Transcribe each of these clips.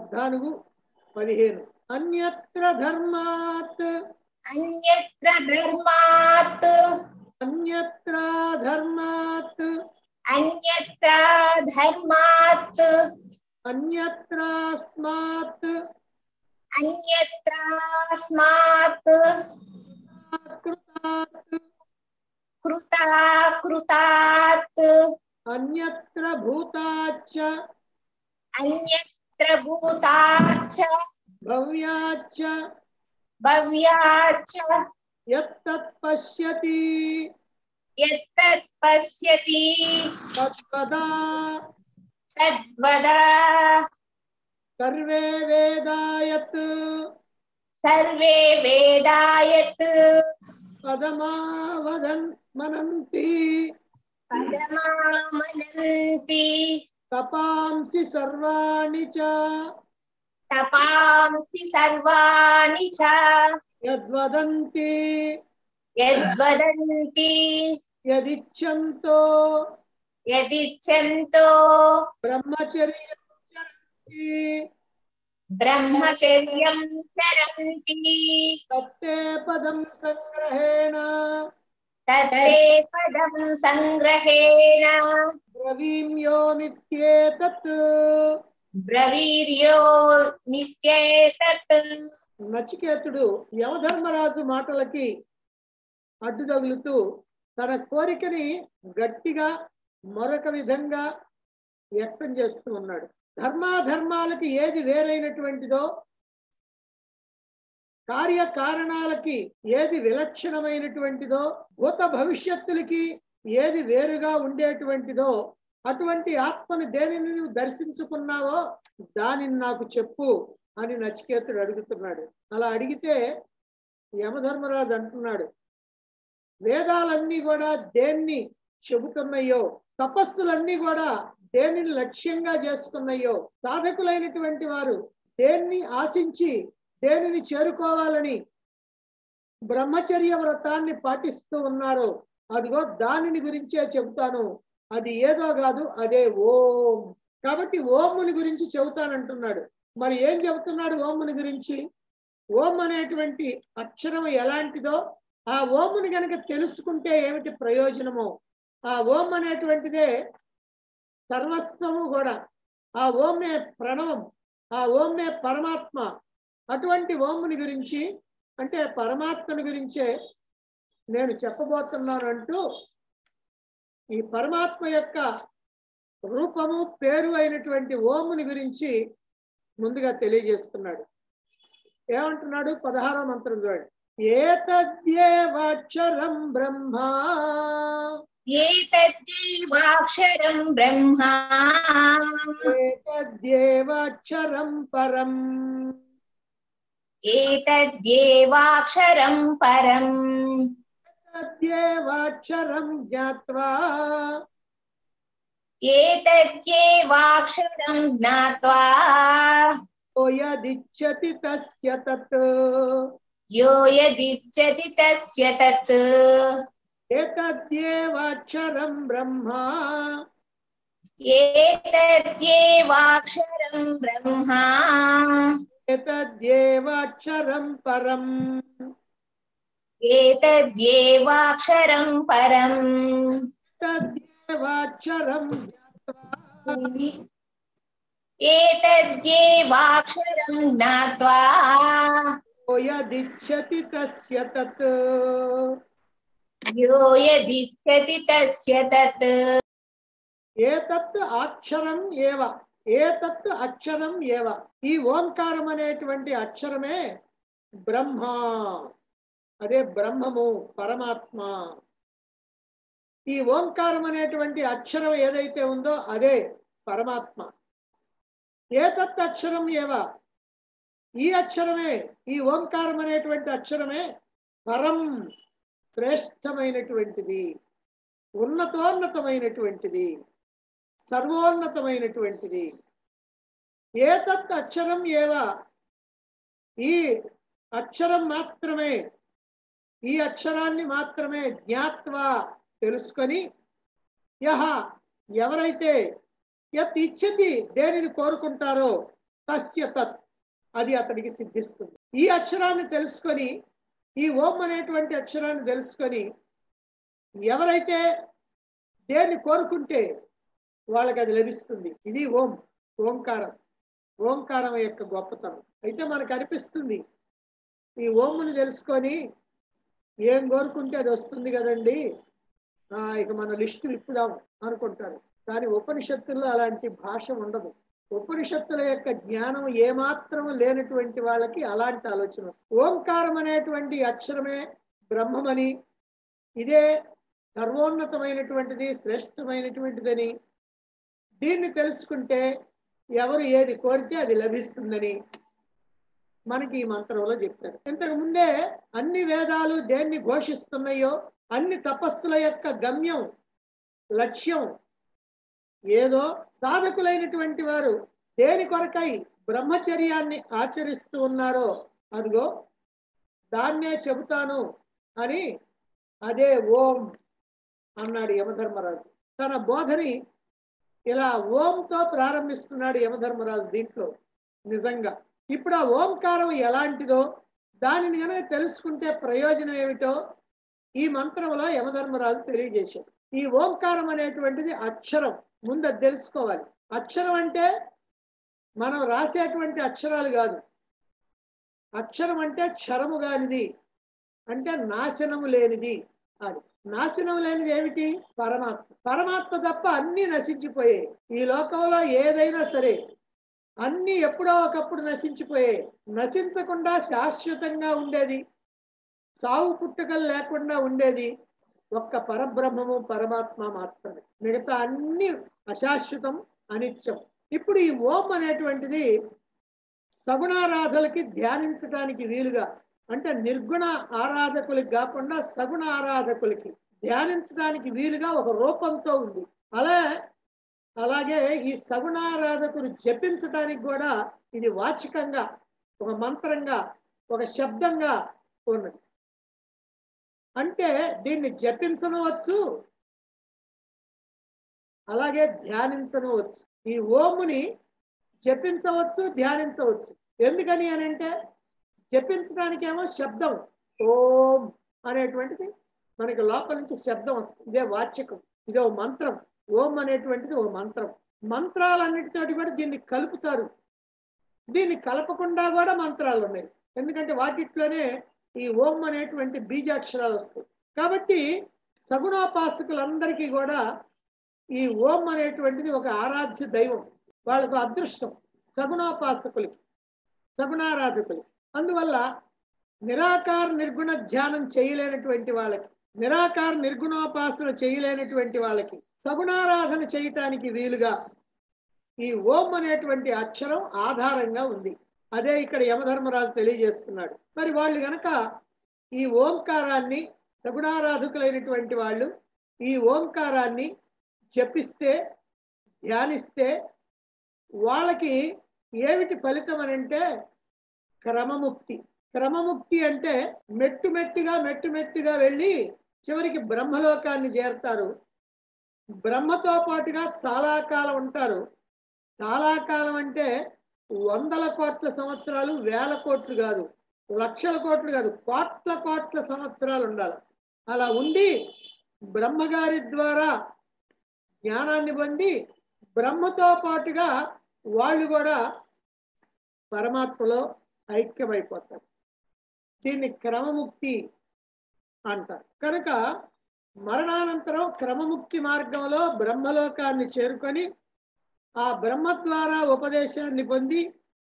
పద్నాలుగు పదిహేను అన్యత్ర ధర్మాత్ అన్యత్ర ధర్మాత్ అన్యత్ర ధర్మాత్ అన్యత్ర ధర్మాత్ అన్యత్రాస్మాత్ అన్యత్రాస్మాత్ కృతాత్ కృతా కృతాత్ అన్యత్ర భూతాచ్చ అన్యత్ర భూతాచ్చ భవ్యాచ్చ భవ్యాచ్చ యత్తత్ పశ్యతి యత్తత్ పశ్యతి తద్వదా తద్వద సర్వే వేదాయత్ సర్వే వేదాయత్ పదమావదన్ మనంతి పదమామనంతి తపాంసి సర్వాణి చ తపాంసి సర్వాణి చ యద్వదంతి యద్వదంతి యదిచ్ఛంతో యదిచ్ఛంతో బ్రహ్మచర్యం చరంతి బ్రహ్మచర్యం చరంతి తత్తే పదం సంగ్రహేణ తత్తే పదం సంగ్రహేణ బ్రవీమ్యోమిత్యేతత్ బ్రవీర్యో నిత్యేతత్ నచికేతుడు యమధర్మరాజు మాటలకి అడ్డు తగులుతూ తన కోరికని గట్టిగా మరొక విధంగా వ్యక్తం చేస్తూ ఉన్నాడు ధర్మాధర్మాలకి ఏది వేరైనటువంటిదో కార్యకారణాలకి ఏది విలక్షణమైనటువంటిదో భూత భవిష్యత్తులకి ఏది వేరుగా ఉండేటువంటిదో అటువంటి ఆత్మని దేనిని నువ్వు దర్శించుకున్నావో దానిని నాకు చెప్పు అని నచికేతుడు అడుగుతున్నాడు అలా అడిగితే యమధర్మరాజు అంటున్నాడు వేదాలన్నీ కూడా దేన్ని చెబుతున్నాయో తపస్సులన్నీ కూడా దేనిని లక్ష్యంగా చేసుకున్నాయో సాధకులైనటువంటి వారు దేన్ని ఆశించి దేనిని చేరుకోవాలని బ్రహ్మచర్య వ్రతాన్ని పాటిస్తూ ఉన్నారో అదిగో దానిని గురించే చెబుతాను అది ఏదో కాదు అదే ఓం కాబట్టి ఓముని గురించి చెబుతానంటున్నాడు మరి ఏం చెబుతున్నాడు ఓముని గురించి ఓం అనేటువంటి అక్షరం ఎలాంటిదో ఆ ఓముని గనక తెలుసుకుంటే ఏమిటి ప్రయోజనమో ఆ ఓం అనేటువంటిదే సర్వస్వము కూడా ఆ ఓమే ప్రణవం ఆ ఓమే పరమాత్మ అటువంటి ఓముని గురించి అంటే పరమాత్మని గురించే నేను చెప్పబోతున్నాను అంటూ ఈ పరమాత్మ యొక్క రూపము పేరు అయినటువంటి ఓముని గురించి ముందుగా తెలియజేస్తున్నాడు ఏమంటున్నాడు పదహారో మంత్రం చూడండి ఏతద్యేవాక్షరం బ్రహ్మ ఏతద్దేవాక్షరం బ్రహ్మ ఏతద్యేవాక్షరం పరం ఏతద్దేవాక్షరం పరం తద్యేవాక్షరం జ్ఞాత్వా ఏతద్దేవాక్షరం జ్ఞాత్వా ఓ యదిచ్చతి తస్య తత్ యో యదిచ్చతి తస్య తత్ ఏతద్యేవాక్షరం బ్రహ్మ ఏతద్దేవాక్షరం బ్రహ్మ ఏతద్యేవాక్షరం పరం ఏతద్దేవాక్షరం పరం తద్యేవాక్షరం జ్ఞాత్వా ఏతద్దేవాక్షరం జ్ఞాత్వా ఓ యదిచ్చతి తస్య తత్ యో యదిచ్చతి తస్య తత్ ఏతత్ అక్షరం ఏవ ఏతత్ అక్షరం ఏవ ఈ ఓంకారం అనేటువంటి అక్షరమే బ్రహ్మ అదే బ్రహ్మము పరమాత్మ ఈ ఓంకారం అనేటువంటి అక్షరం ఏదైతే ఉందో అదే పరమాత్మ ఏతత్ అక్షరం ఏవ ఈ అక్షరమే ఈ ఓంకారం అనేటువంటి అక్షరమే పరం శ్రేష్టమైనటువంటిది ఉన్నతోన్నతమైనటువంటిది సర్వోన్నతమైనటువంటిది ఏతత్ అక్షరం ఏవా ఈ అక్షరం మాత్రమే ఈ అక్షరాన్ని మాత్రమే జ్ఞాత్వా తెలుసుకొని యహ ఎవరైతే యత్ ఇచ్చతి దేనిని కోరుకుంటారో తస్య తత్ అది అతనికి సిద్ధిస్తుంది ఈ అక్షరాన్ని తెలుసుకొని ఈ ఓం అనేటువంటి అక్షరాన్ని తెలుసుకొని ఎవరైతే దేన్ని కోరుకుంటే వాళ్ళకి అది లభిస్తుంది ఇది ఓం ఓంకారం ఓంకారం యొక్క గొప్పతనం అయితే మనకు అనిపిస్తుంది ఈ ఓముని తెలుసుకొని ఏం కోరుకుంటే అది వస్తుంది కదండి ఆ, ఇక మన లిస్టు విప్పుదాం అనుకుంటారు కానీ ఉపనిషత్తుల్లో అలాంటి భాష ఉండదు ఉపనిషత్తుల యొక్క జ్ఞానం ఏమాత్రం లేనటువంటి వాళ్ళకి అలాంటి ఆలోచన వస్తుంది ఓంకారం అనేటువంటి అక్షరమే బ్రహ్మమని ఇదే సర్వోన్నతమైనటువంటిది శ్రేష్టమైనటువంటిదని దీన్ని తెలుసుకుంటే ఎవరు ఏది కోరితే అది లభిస్తుందని మనకి ఈ మంత్రంలో చెప్పారు ఇంతకు ముందే అన్ని వేదాలు దేన్ని ఘోషిస్తున్నాయో అన్ని తపస్సుల యొక్క గమ్యం లక్ష్యం ఏదో సాధకులైనటువంటి వారు దేని కొరకై బ్రహ్మచర్యాన్ని ఆచరిస్తూ ఉన్నారో అదిగో దాన్నే చెబుతాను అని అదే ఓం అన్నాడు యమధర్మరాజు తన బోధని ఇలా ఓంతో ప్రారంభిస్తున్నాడు యమధర్మరాజు దీంట్లో నిజంగా ఇప్పుడు ఆ ఓంకారం ఎలాంటిదో దానిని కనుక తెలుసుకుంటే ప్రయోజనం ఏమిటో ఈ మంత్రంలో యమధర్మరాజు తెలియజేశాడు ఈ ఓంకారం అనేటువంటిది అక్షరం ముందు అది తెలుసుకోవాలి అక్షరం అంటే మనం రాసేటువంటి అక్షరాలు కాదు అక్షరం అంటే క్షరము కానిది అంటే నాశనము లేనిది అది నాశనం లేనిది ఏమిటి పరమాత్మ పరమాత్మ తప్ప అన్ని నశించిపోయాయి ఈ లోకంలో ఏదైనా సరే అన్ని ఎప్పుడో ఒకప్పుడు నశించిపోయాయి నశించకుండా శాశ్వతంగా ఉండేది సావు పుట్టుకలు లేకుండా ఉండేది ఒక్క పరబ్రహ్మము పరమాత్మ మాత్రమే మిగతా అన్ని అశాశ్వతం అనిత్యం ఇప్పుడు ఈ ఓం అనేటువంటిది సగుణారాధలకి ధ్యానించడానికి వీలుగా అంటే నిర్గుణ ఆరాధకులకి కాకుండా సగుణ ఆరాధకులకి ధ్యానించడానికి వీలుగా ఒక రూపంతో ఉంది అలా అలాగే ఈ సగుణారాధకులు జపించడానికి కూడా ఇది వాచికంగా ఒక మంత్రంగా ఒక శబ్దంగా ఉన్నది అంటే దీన్ని జపించనవచ్చు అలాగే ధ్యానించనవచ్చు ఈ ఓముని జపించవచ్చు ధ్యానించవచ్చు ఎందుకని అని అంటే జపించడానికేమో శబ్దం ఓం అనేటువంటిది మనకి లోపల నుంచి శబ్దం వస్తుంది ఇదే వాచ్యకం ఇదే ఓ మంత్రం ఓం అనేటువంటిది ఒక మంత్రం మంత్రాలన్నిటితోటి కూడా దీన్ని కలుపుతారు దీన్ని కలపకుండా కూడా మంత్రాలు ఉన్నాయి ఎందుకంటే వాటిట్లోనే ఈ ఓం అనేటువంటి బీజాక్షరాలు వస్తాయి కాబట్టి సగుణోపాసకులందరికీ కూడా ఈ ఓం అనేటువంటిది ఒక ఆరాధ్య దైవం వాళ్ళకు అదృష్టం సగుణోపాసకులకి సగుణారాధకులకి అందువల్ల నిరాకార నిర్గుణ ధ్యానం చేయలేనటువంటి వాళ్ళకి నిరాకార నిర్గుణోపాసన చేయలేనటువంటి వాళ్ళకి సగుణారాధన చేయటానికి వీలుగా ఈ ఓం అనేటువంటి అక్షరం ఆధారంగా ఉంది అదే ఇక్కడ యమధర్మరాజు తెలియజేస్తున్నాడు మరి వాళ్ళు గనక ఈ ఓంకారాన్ని సగుణారాధకులైనటువంటి వాళ్ళు ఈ ఓంకారాన్ని జపిస్తే ధ్యానిస్తే వాళ్ళకి ఏమిటి ఫలితం అని అంటే క్రమముక్తి క్రమముక్తి అంటే మెట్టు మెట్టుగా మెట్టు మెట్టుగా వెళ్ళి చివరికి బ్రహ్మలోకాన్ని చేరతారు బ్రహ్మతో పాటుగా చాలా కాలం ఉంటారు చాలా కాలం అంటే వందల కోట్ల సంవత్సరాలు వేల కోట్లు కాదు లక్షల కోట్లు కాదు కోట్ల కోట్ల సంవత్సరాలు ఉండాలి అలా ఉండి బ్రహ్మగారి ద్వారా జ్ఞానాన్ని పొంది బ్రహ్మతో పాటుగా వాళ్ళు కూడా పరమాత్మలో ఐక్యమైపోతారు దీన్ని క్రమముక్తి అంటారు కనుక మరణానంతరం క్రమముక్తి మార్గంలో బ్రహ్మలోకాన్ని చేరుకొని ఆ బ్రహ్మ ద్వారా ఉపదేశాన్ని పొంది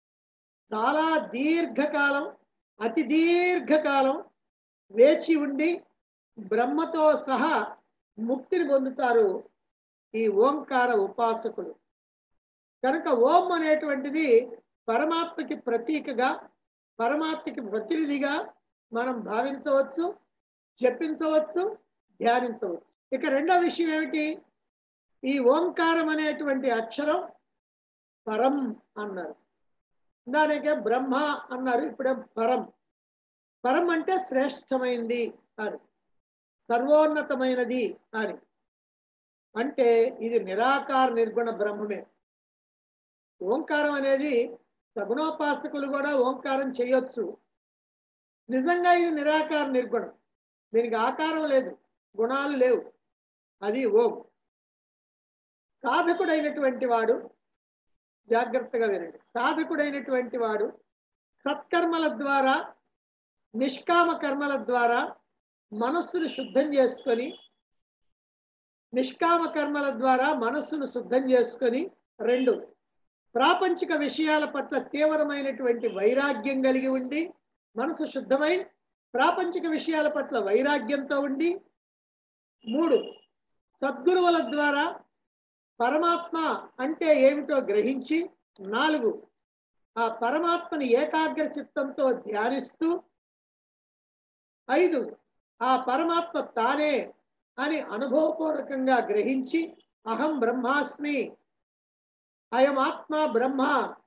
చాలా దీర్ఘకాలం అతి దీర్ఘకాలం వేచి ఉండి బ్రహ్మతో సహా ముక్తిని పొందుతారు ఈ ఓంకార ఉపాసకులు కనుక ఓం అనేటువంటిది పరమాత్మకి ప్రతీకగా పరమాత్మకి ప్రతినిధిగా మనం భావించవచ్చు జపించవచ్చు ధ్యానించవచ్చు ఇక రెండో విషయం ఏమిటి ఈ ఓంకారం అనేటువంటి అక్షరం పరం అన్నారు దానికే బ్రహ్మ అన్నారు ఇప్పుడే పరం పరం అంటే శ్రేష్టమైంది అని సర్వోన్నతమైనది అని అంటే ఇది నిరాకార నిర్గుణ బ్రహ్మమే ఓంకారం అనేది సగుణోపాసకులు కూడా ఓంకారం చేయొచ్చు నిజంగా ఇది నిరాకార నిర్గుణం దీనికి ఆకారం లేదు గుణాలు లేవు అది ఓం సాధకుడైనటువంటి వాడు జాగ్రత్తగా వినండి సాధకుడైనటువంటి వాడు సత్కర్మల ద్వారా నిష్కామ కర్మల ద్వారా మనస్సును శుద్ధం చేసుకొని నిష్కామ కర్మల ద్వారా మనస్సును శుద్ధం చేసుకొని రెండు ప్రాపంచిక విషయాల పట్ల తీవ్రమైనటువంటి వైరాగ్యం కలిగి ఉండి మనసు శుద్ధమై ప్రాపంచిక విషయాల పట్ల వైరాగ్యంతో ఉండి మూడు సద్గురువుల ద్వారా పరమాత్మ అంటే ఏమిటో గ్రహించి నాలుగు ఆ పరమాత్మని ఏకాగ్ర చిత్తంతో ధ్యానిస్తూ ఐదు ఆ పరమాత్మ తానే అని అనుభవపూర్వకంగా గ్రహించి అహం బ్రహ్మాస్మి అయం ఆత్మ బ్రహ్మ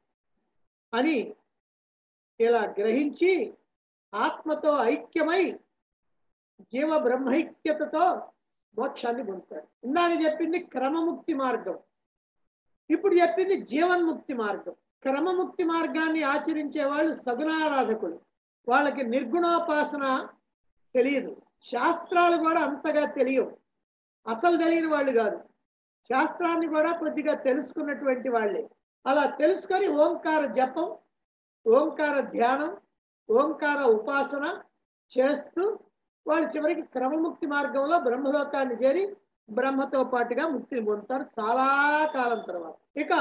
అని ఇలా గ్రహించి ఆత్మతో ఐక్యమై జీవ బ్రహ్మైక్యతతో మోక్షాన్ని పొందుతాడు ఇందాక చెప్పింది క్రమముక్తి మార్గం ఇప్పుడు చెప్పింది జీవన్ముక్తి మార్గం క్రమముక్తి మార్గాన్ని ఆచరించే వాళ్ళు సగుణారాధకులు వాళ్ళకి నిర్గుణోపాసన తెలియదు శాస్త్రాలు కూడా అంతగా తెలియవు అసలు తెలియని వాళ్ళు కాదు శాస్త్రాన్ని కూడా కొద్దిగా తెలుసుకున్నటువంటి వాళ్ళే అలా తెలుసుకొని ఓంకార జపం ఓంకార ధ్యానం ఓంకార ఉపాసన చేస్తూ వాళ్ళు చివరికి క్రమముక్తి మార్గంలో బ్రహ్మలోకాన్ని చేరి బ్రహ్మతో పాటుగా ముక్తిని పొందుతారు చాలా కాలం తర్వాత ఇక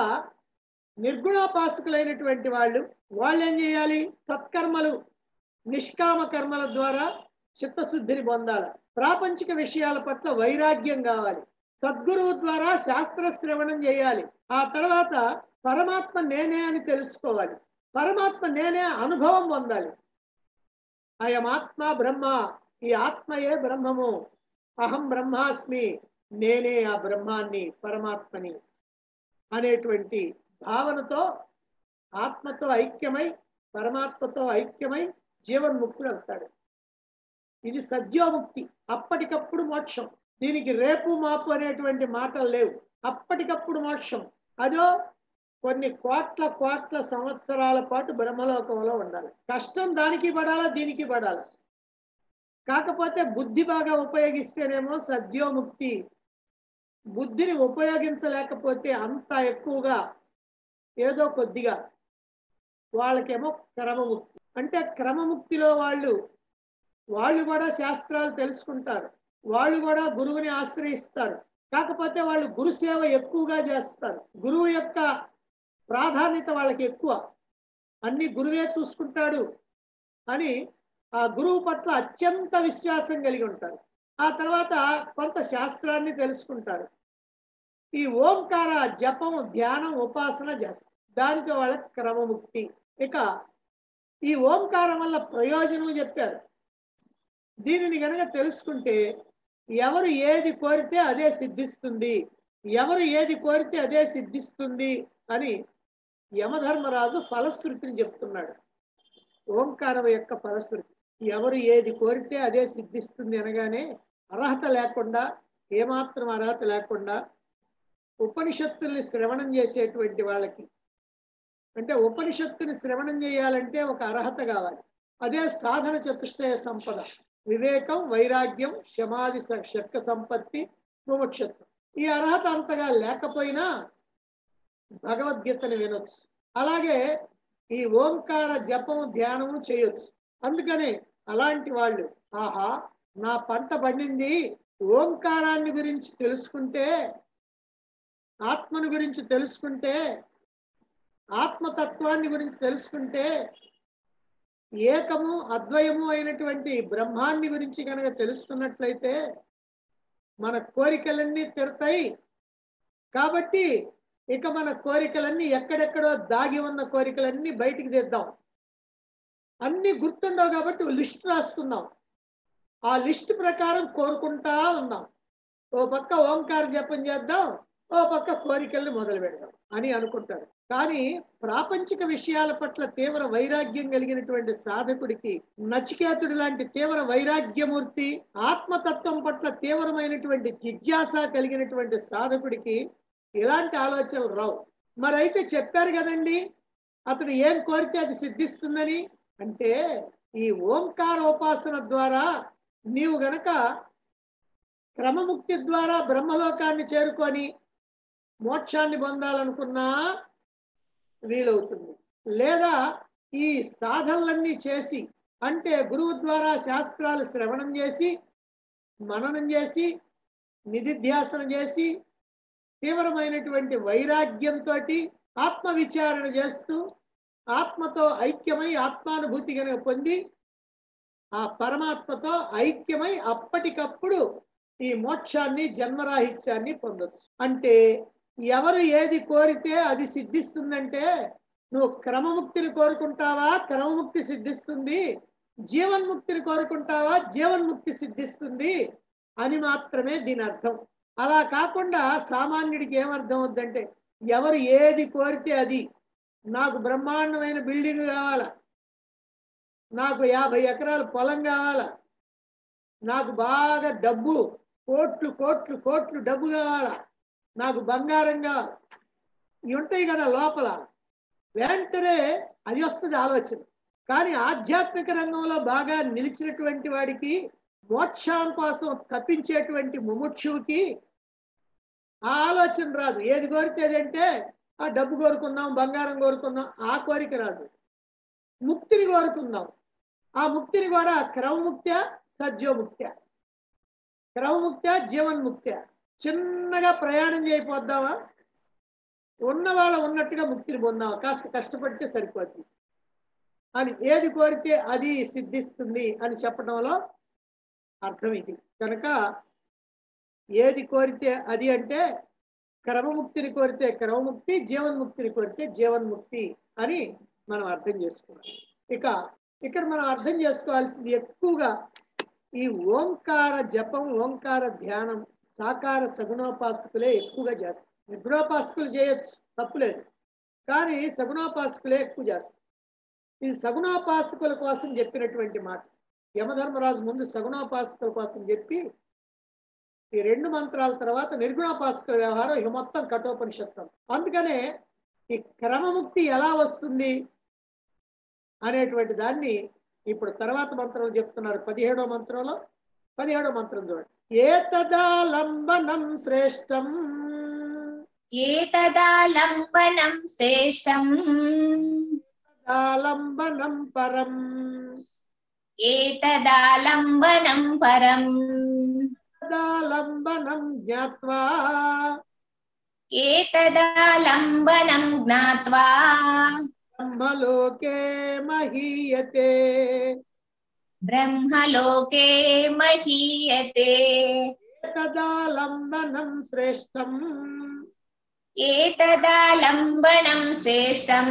నిర్గుణోపాసకులైనటువంటి వాళ్ళు వాళ్ళు ఏం చేయాలి సత్కర్మలు నిష్కామ కర్మల ద్వారా చిత్తశుద్ధిని పొందాలి ప్రాపంచిక విషయాల పట్ల వైరాగ్యం కావాలి సద్గురువు ద్వారా శాస్త్ర శ్రవణం చేయాలి ఆ తర్వాత పరమాత్మ నేనే అని తెలుసుకోవాలి పరమాత్మ నేనే అనుభవం పొందాలి అయమాత్మ బ్రహ్మ ఈ ఆత్మయే బ్రహ్మము అహం బ్రహ్మాస్మి నేనే ఆ బ్రహ్మాన్ని పరమాత్మని అనేటువంటి భావనతో ఆత్మతో ఐక్యమై పరమాత్మతో ఐక్యమై జీవన్ముక్తుడు అవుతాడు ఇది సద్యోముక్తి అప్పటికప్పుడు మోక్షం దీనికి రేపు మాపు అనేటువంటి మాటలు లేవు అప్పటికప్పుడు మోక్షం అదో కొన్ని కోట్ల కోట్ల సంవత్సరాల పాటు బ్రహ్మలోకంలో ఉండాలి కష్టం దానికి పడాలా దీనికి పడాలి కాకపోతే బుద్ధి బాగా ఉపయోగిస్తేనేమో సద్యోముక్తి బుద్ధిని ఉపయోగించలేకపోతే అంత ఎక్కువగా ఏదో కొద్దిగా వాళ్ళకేమో క్రమముక్తి అంటే క్రమముక్తిలో వాళ్ళు వాళ్ళు కూడా శాస్త్రాలు తెలుసుకుంటారు వాళ్ళు కూడా గురువుని ఆశ్రయిస్తారు కాకపోతే వాళ్ళు గురు సేవ ఎక్కువగా చేస్తారు గురువు యొక్క ప్రాధాన్యత వాళ్ళకి ఎక్కువ అన్ని గురువే చూసుకుంటాడు అని ఆ గురువు పట్ల అత్యంత విశ్వాసం కలిగి ఉంటారు ఆ తర్వాత కొంత శాస్త్రాన్ని తెలుసుకుంటారు ఈ ఓంకార జపం ధ్యానం ఉపాసన చేస్తారు దానితో వాళ్ళ క్రమముక్తి ఇక ఈ ఓంకారం వల్ల ప్రయోజనం చెప్పారు దీనిని గనక తెలుసుకుంటే ఎవరు ఏది కోరితే అదే సిద్ధిస్తుంది ఎవరు ఏది కోరితే అదే సిద్ధిస్తుంది అని యమధర్మరాజు ఫలశ్రుతిని చెప్తున్నాడు ఓంకారం యొక్క ఫలశ్రుతి ఎవరు ఏది కోరితే అదే సిద్ధిస్తుంది అనగానే అర్హత లేకుండా ఏమాత్రం అర్హత లేకుండా ఉపనిషత్తుల్ని శ్రవణం చేసేటువంటి వాళ్ళకి అంటే ఉపనిషత్తుని శ్రవణం చేయాలంటే ఒక అర్హత కావాలి అదే సాధన చతుష్టయ సంపద వివేకం వైరాగ్యం శమాది స- షట్క సంపత్తి ముముక్షత్వం ఈ అర్హత అంతగా లేకపోయినా భగవద్గీతని వినొచ్చు అలాగే ఈ ఓంకార జపం ధ్యానము చేయొచ్చు అందుకనే అలాంటి వాళ్ళు ఆహా నా పంట పండింది ఓంకారాన్ని గురించి తెలుసుకుంటే ఆత్మను గురించి తెలుసుకుంటే ఆత్మతత్వాన్ని గురించి తెలుసుకుంటే ఏకము అద్వయము అయినటువంటి బ్రహ్మాన్ని గురించి కనుక తెలుసుకున్నట్లయితే మన కోరికలన్నీ తీరుతాయి కాబట్టి ఇక మన కోరికలన్నీ ఎక్కడెక్కడో దాగి ఉన్న కోరికలన్నీ బయటికి తెద్దాం అన్ని గుర్తుండవు కాబట్టి లిస్ట్ రాసుకుందాం ఆ లిస్ట్ ప్రకారం కోరుకుంటా ఉందాం ఓ పక్క ఓంకార జపం చేద్దాం ఓ పక్క కోరికల్ని మొదలు పెడదాం అని అనుకుంటారు కానీ ప్రాపంచిక విషయాల పట్ల తీవ్ర వైరాగ్యం కలిగినటువంటి సాధకుడికి నచికేతుడి లాంటి తీవ్ర వైరాగ్యమూర్తి ఆత్మతత్వం పట్ల తీవ్రమైనటువంటి జిజ్ఞాస కలిగినటువంటి సాధకుడికి ఇలాంటి ఆలోచనలు రావు మరైతే చెప్పారు కదండి అతడు ఏం కోరితే అది సిద్ధిస్తుందని అంటే ఈ ఓంకార ఉపాసన ద్వారా నీవు గనక క్రమముక్తి ద్వారా బ్రహ్మలోకాన్ని చేరుకొని మోక్షాన్ని పొందాలనుకున్నా వీలవుతుంది లేదా ఈ సాధనలన్నీ చేసి అంటే గురువు ద్వారా శాస్త్రాలు శ్రవణం చేసి మననం చేసి నిధిధ్యాసన చేసి తీవ్రమైనటువంటి వైరాగ్యంతో ఆత్మ విచారణ చేస్తూ ఆత్మతో ఐక్యమై ఆత్మానుభూతి కనుక పొంది ఆ పరమాత్మతో ఐక్యమై అప్పటికప్పుడు ఈ మోక్షాన్ని జన్మరాహిత్యాన్ని పొందొచ్చు అంటే ఎవరు ఏది కోరితే అది సిద్ధిస్తుందంటే నువ్వు క్రమముక్తిని కోరుకుంటావా క్రమముక్తి సిద్ధిస్తుంది జీవన్ముక్తిని కోరుకుంటావా జీవన్ముక్తి సిద్ధిస్తుంది అని మాత్రమే దీని అర్థం అలా కాకుండా సామాన్యుడికి ఏమర్థం అవుద్దంటే ఎవరు ఏది కోరితే అది నాకు బ్రహ్మాండమైన బిల్డింగ్ కావాలా నాకు యాభై ఎకరాల పొలం కావాలా నాకు బాగా డబ్బు కోట్లు కోట్లు కోట్లు డబ్బు కావాలా నాకు బంగారం కావాలి ఇవి ఉంటాయి కదా లోపల వెంటనే అది వస్తుంది ఆలోచన కానీ ఆధ్యాత్మిక రంగంలో బాగా నిలిచినటువంటి వాడికి మోక్షం కోసం తప్పించేటువంటి ముముక్షువుకి ఆ ఆలోచన రాదు ఏది కోరితే అంటే ఆ డబ్బు కోరుకుందాం బంగారం కోరుకుందాం ఆ కోరిక రాదు ముక్తిని కోరుకుందాం ఆ ముక్తిని కూడా క్రమముక్త్య సజ్జోముక్త్య క్రమముక్త్య జీవన్ముక్త్య చిన్నగా ప్రయాణం చేయపోద్దామా ఉన్న వాళ్ళ ఉన్నట్టుగా ముక్తిని పొందామా కాస్త కష్టపడితే సరిపోద్ది అని ఏది కోరితే అది సిద్ధిస్తుంది అని చెప్పడంలో అర్థం ఇది కనుక ఏది కోరితే అది అంటే క్రమముక్తిని కోరితే క్రమముక్తి జీవన్ముక్తిని కోరితే జీవన్ముక్తి అని మనం అర్థం చేసుకున్నాం ఇక ఇక్కడ మనం అర్థం చేసుకోవాల్సింది ఎక్కువగా ఈ ఓంకార జపం ఓంకార ధ్యానం సాకార సగుణోపాసకులే ఎక్కువగా చేస్తారు నిద్రోపాసకులు చేయొచ్చు తప్పులేదు కానీ సగుణోపాసకులే ఎక్కువ చేస్తారు ఇది సగుణోపాసకుల కోసం చెప్పినటువంటి మాట యమధర్మరాజు ముందు సగుణోపాసకుల కోసం చెప్పి ఈ రెండు మంత్రాల తర్వాత నిర్గుణోపాసకుల వ్యవహారం ఇక మొత్తం కఠోపనిషత్తం అందుకనే ఈ క్రమముక్తి ఎలా వస్తుంది అనేటువంటి దాన్ని ఇప్పుడు తర్వాత మంత్రంలో చెప్తున్నారు పదిహేడో మంత్రంలో పదిహేడో మంత్రం చూడండి ఏతదాలంబనం శ్రేష్టం ఏతదాలంబనం శ్రేష్టం ఆలంబనం పరం ఏతదాలంబనం పరం తదాలంబనం జ్ఞాత్వా ఏతదాలంబనం జ్ఞాత్వా బ్రహ్మలోకే మహీయతే బ్రహ్మలోకే మహీయతే తదాలంబనం శ్రేష్టం ఏతదాలంబనం శ్రేష్టం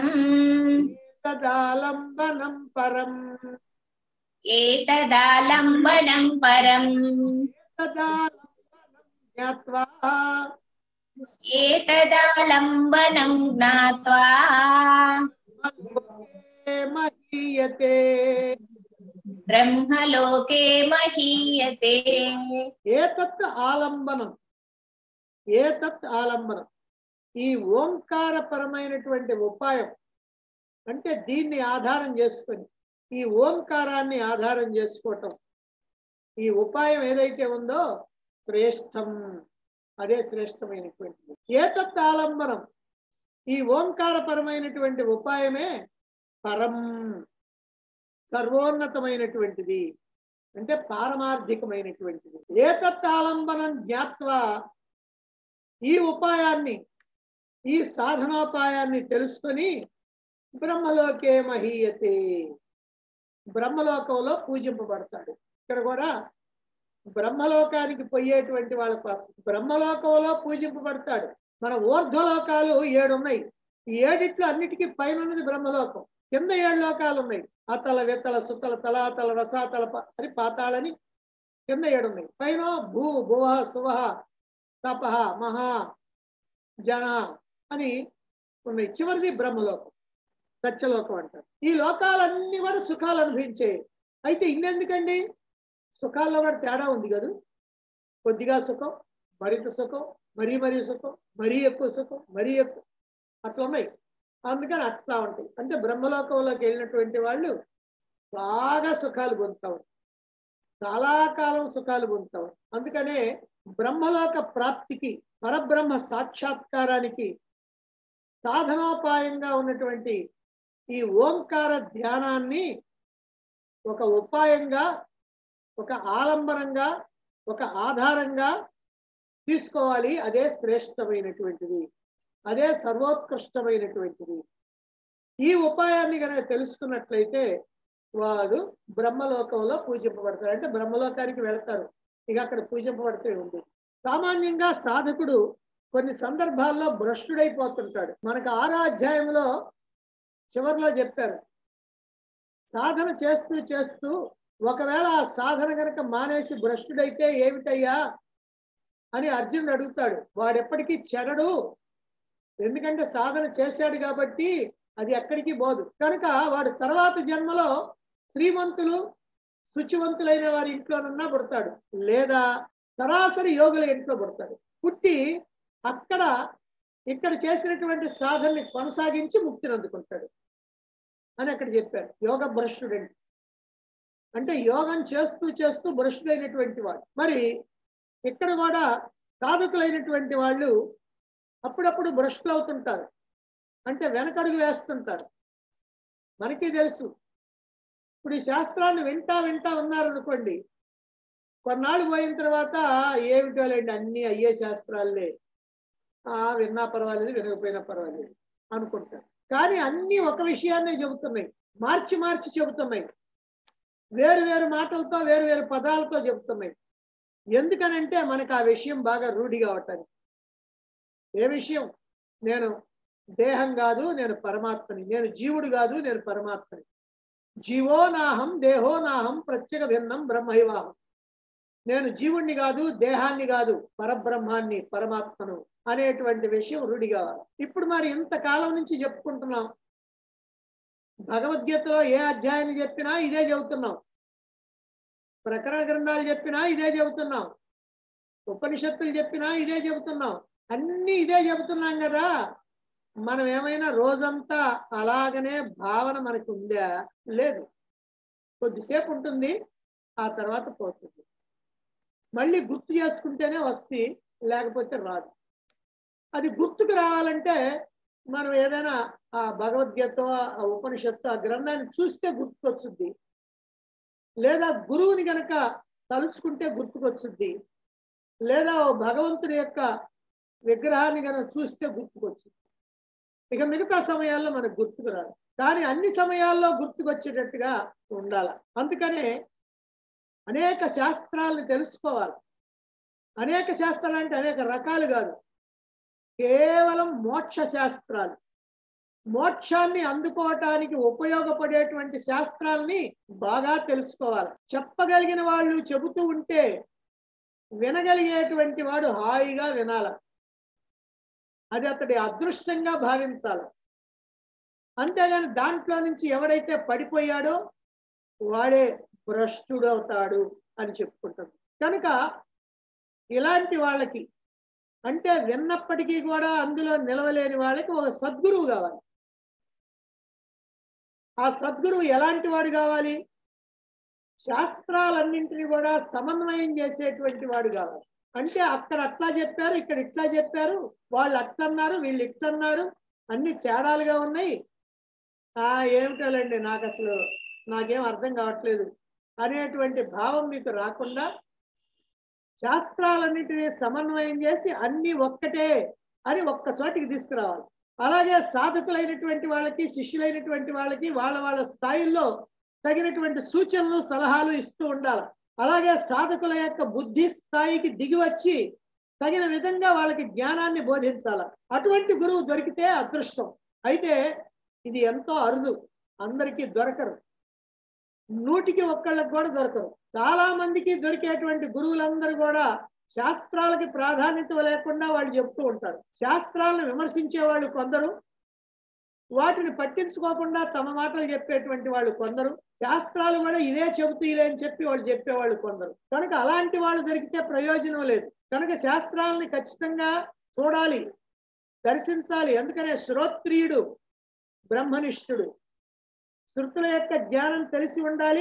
తదాలంబనం పరం ఏతదాలంబనం పరం తదాలంబనం జ్ఞాత్వా ఏతదాలంబనం జ్ఞాత్వా బ్రహ్మలోకే మహీయతే బ్రహ్మలోకే మహీయతే ఏతత్ ఆలంబనం ఏతత్ ఆలంబనం ఈ ఓంకారపరమైనటువంటి ఉపాయం అంటే దీన్ని ఆధారం చేసుకొని ఈ ఓంకారాన్ని ఆధారం చేసుకోవటం ఈ ఉపాయం ఏదైతే ఉందో శ్రేష్టం అదే శ్రేష్టమైనటువంటిది ఏతత్ ఆలంబనం ఈ ఓంకారపరమైనటువంటి ఉపాయమే పరం సర్వోన్నతమైనటువంటిది అంటే పారమార్థికమైనటువంటిది ఏతత్ ఆలంబనం జ్ఞాత్వా ఈ ఉపాయాన్ని ఈ సాధనోపాయాన్ని తెలుసుకొని బ్రహ్మలోకే మహీయతే బ్రహ్మలోకంలో పూజింపబడతాడు ఇక్కడ కూడా బ్రహ్మలోకానికి పోయేటువంటి వాళ్ళ కోసం బ్రహ్మలోకంలో పూజింపబడతాడు మన ఊర్ధ్వలోకాలు ఏడు ఉన్నాయి ఈ ఏడిట్లో అన్నిటికీ పైన ఉన్నది బ్రహ్మలోకం కింద ఏడు లోకాలు ఉన్నాయి అతల విత్తల సుతల తలాతల రసాతల ప- అని పాతాళని కింద ఏడు ఉన్నాయి పైన భూ భువ సువహ తపహ మహా జన అని ఉన్నాయి చివరిది బ్రహ్మలోకం సత్యలోకం అంటారు ఈ లోకాలన్నీ కూడా సుఖాలు అనుభవించే అయితే ఇన్నెందుకండి సుఖాల్లో కూడా తేడా ఉంది కదా కొద్దిగా సుఖం మరింత సుఖం మరీ మరీ సుఖం మరీ ఎక్కువ సుఖం మరీ ఎక్కువ అట్లా ఉన్నాయి అందుకని అట్లా ఉంటాయి అంటే బ్రహ్మలోకంలోకి వెళ్ళినటువంటి వాళ్ళు బాగా సుఖాలు పొందుతారు చాలా కాలం సుఖాలు పొందుతారు అందుకనే బ్రహ్మలోక ప్రాప్తికి పరబ్రహ్మ సాక్షాత్కారానికి సాధనోపాయంగా ఉన్నటువంటి ఈ ఓంకార ధ్యానాన్ని ఒక ఉపాయంగా ఒక ఆలంబనంగా ఒక ఆధారంగా తీసుకోవాలి అదే శ్రేష్టమైనటువంటిది అదే సర్వోత్కృష్టమైనటువంటిది ఈ ఉపాయాన్ని కనుక తెలుసుకున్నట్లయితే వాడు బ్రహ్మలోకంలో పూజింపబడతారు అంటే బ్రహ్మలోకానికి వెళ్తారు ఇక అక్కడ పూజింపబడితే ఉంది సామాన్యంగా సాధకుడు కొన్ని సందర్భాల్లో భ్రష్టుడైపోతుంటాడు మనకు ఆరో అధ్యాయంలో చివరిలో చెప్పారు సాధన చేస్తూ చేస్తూ ఒకవేళ ఆ సాధన గనక మానేసి భ్రష్టుడైతే ఏమిటయ్యా అని అర్జునుడు అడుగుతాడు వాడెప్పటికీ చెడడు ఎందుకంటే సాధన చేశాడు కాబట్టి అది ఎక్కడికి పోదు కనుక వాడు తర్వాత జన్మలో శ్రీమంతులు శుచివంతులైన వారి ఇంట్లోనన్నా పుడతాడు లేదా సరాసరి యోగుల ఇంట్లో పుడతాడు పుట్టి అక్కడ ఇక్కడ చేసినటువంటి సాధనని కొనసాగించి ముక్తిని అందుకుంటాడు అని అక్కడ చెప్పారు యోగ భ్రష్టుడండి అంటే యోగం చేస్తూ చేస్తూ భ్రష్టుడైనటువంటి వాడు మరి ఇక్కడ కూడా సాధకులైనటువంటి వాళ్ళు అప్పుడప్పుడు భ్రష్టులు అవుతుంటారు అంటే వెనకడుగు వేస్తుంటారు మనకి తెలుసు ఇప్పుడు ఈ శాస్త్రాన్ని వింటా వింటా ఉన్నారనుకోండి కొన్నాళ్ళు పోయిన తర్వాత ఏమిటోలేండి అన్ని అయ్యే శాస్త్రాలే ఆ విన్నా పర్వాలేదు వినకపోయినా పర్వాలేదు అనుకుంటారు కానీ అన్ని ఒక విషయాన్నే చెబుతున్నాయి మార్చి మార్చి చెబుతున్నాయి వేరు వేరు మాటలతో వేరు వేరు పదాలతో చెబుతున్నాయి ఎందుకనంటే మనకు ఆ విషయం బాగా రూఢి కావటానికి ఏ విషయం నేను దేహం కాదు నేను పరమాత్మని నేను జీవుడు కాదు నేను పరమాత్మని జీవో నాహం దేహో నాహం ప్రత్యేక భిన్నం బ్రహ్మైవాహం నేను జీవుణ్ణి కాదు దేహాన్ని కాదు పరబ్రహ్మాన్ని పరమాత్మను అనేటువంటి విషయం రూఢి కావాలి ఇప్పుడు మరి ఇంతకాలం నుంచి చెప్పుకుంటున్నాం భగవద్గీతలో ఏ అధ్యాయాన్ని చెప్పినా ఇదే చెబుతున్నాం ప్రకరణ గ్రంథాలు చెప్పినా ఇదే చెబుతున్నాం ఉపనిషత్తులు చెప్పినా ఇదే చెబుతున్నాం అన్ని ఇదే చెబుతున్నాం కదా మనం ఏమైనా రోజంతా అలాగనే భావన మనకు ఉందా లేదు కొద్దిసేపు ఉంటుంది ఆ తర్వాత పోతుంది మళ్ళీ గుర్తు చేసుకుంటేనే వస్తే లేకపోతే రాదు అది గుర్తుకు రావాలంటే మనం ఏదైనా ఆ భగవద్గీత ఆ ఉపనిషత్తు ఆ గ్రంథాన్ని చూస్తే గుర్తుకొచ్చుద్ది లేదా గురువుని గనక తలుచుకుంటే గుర్తుకొచ్చుద్ది లేదా ఓ భగవంతుడి యొక్క విగ్రహాన్ని కనుక చూస్తే గుర్తుకొచ్చింది ఇక మిగతా సమయాల్లో మనకు గుర్తుకు రాదు కానీ అన్ని సమయాల్లో గుర్తుకొచ్చేటట్టుగా ఉండాలి అందుకనే అనేక శాస్త్రాలను తెలుసుకోవాలి అనేక శాస్త్రాలు అంటే అనేక రకాలు కాదు కేవలం మోక్ష శాస్త్రాలు మోక్షాన్ని అందుకోవటానికి ఉపయోగపడేటువంటి శాస్త్రాలని బాగా తెలుసుకోవాలి చెప్పగలిగిన వాళ్ళు చెబుతూ ఉంటే వినగలిగేటువంటి వాడు హాయిగా వినాల అది అతడి అదృష్టంగా భావించాలి అంతేగాని దాంట్లో నుంచి ఎవడైతే పడిపోయాడో వాడే భ్రష్టుడవుతాడు అని చెప్పుకుంటాడు కనుక ఇలాంటి వాళ్ళకి అంటే విన్నప్పటికీ కూడా అందులో నిలవలేని వాళ్ళకి ఒక సద్గురువు కావాలి ఆ సద్గురువు ఎలాంటి వాడు కావాలి శాస్త్రాలన్నింటినీ కూడా సమన్వయం చేసేటువంటి వాడు కావాలి అంటే అక్కడ అట్లా చెప్పారు ఇక్కడ ఇట్లా చెప్పారు వాళ్ళు అట్లన్నారు వీళ్ళు ఇట్లన్నారు అన్ని తేడాలుగా ఉన్నాయి ఆ ఏమిటోలేండి నాకు అసలు నాకేం అర్థం కావట్లేదు అనేటువంటి భావం మీకు రాకుండా శాస్త్రాలన్నింటినీ సమన్వయం చేసి అన్ని ఒక్కటే అని ఒక్క చోటికి తీసుకురావాలి అలాగే సాధకులైనటువంటి వాళ్ళకి శిష్యులైనటువంటి వాళ్ళకి వాళ్ళ వాళ్ళ స్థాయిల్లో తగినటువంటి సూచనలు సలహాలు ఇస్తూ ఉండాలి అలాగే సాధకుల యొక్క బుద్ధి స్థాయికి దిగి వచ్చి తగిన విధంగా వాళ్ళకి జ్ఞానాన్ని బోధించాలి అటువంటి గురువు దొరికితే అదృష్టం అయితే ఇది ఎంతో అరుదు అందరికీ దొరకరు నూటికి ఒక్కళ్ళకి కూడా దొరకరు చాలా మందికి దొరికేటువంటి గురువులందరూ కూడా శాస్త్రాలకి ప్రాధాన్యత లేకుండా వాళ్ళు చెప్తూ ఉంటారు శాస్త్రాలను విమర్శించే వాళ్ళు కొందరు వాటిని పట్టించుకోకుండా తమ మాటలు చెప్పేటువంటి వాళ్ళు కొందరు శాస్త్రాలు కూడా ఇవే చెబుతూ ఇవే అని చెప్పి వాళ్ళు చెప్పేవాళ్ళు కొందరు కనుక అలాంటి వాళ్ళు దొరికితే ప్రయోజనం లేదు కనుక శాస్త్రాలని ఖచ్చితంగా చూడాలి దర్శించాలి ఎందుకనే శ్రోత్రియుడు బ్రహ్మనిష్ఠుడు శృతుల యొక్క జ్ఞానం తెలిసి ఉండాలి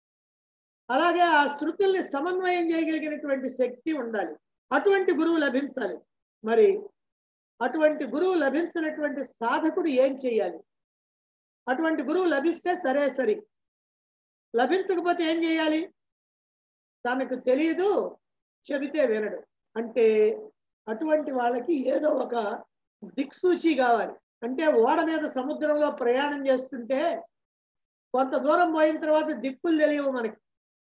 అలాగే ఆ శృతుల్ని సమన్వయం చేయగలిగినటువంటి శక్తి ఉండాలి అటువంటి గురువు లభించాలి మరి అటువంటి గురువు లభించినటువంటి సాధకుడు ఏం చేయాలి అటువంటి గురువు లభిస్తే సరే సరి లభించకపోతే ఏం చేయాలి తనకు తెలియదు చెబితే వినడు అంటే అటువంటి వాళ్ళకి ఏదో ఒక దిక్సూచి కావాలి అంటే ఓడ మీద సముద్రంలో ప్రయాణం చేస్తుంటే కొంత దూరం పోయిన తర్వాత దిక్కులు తెలియవు మనకి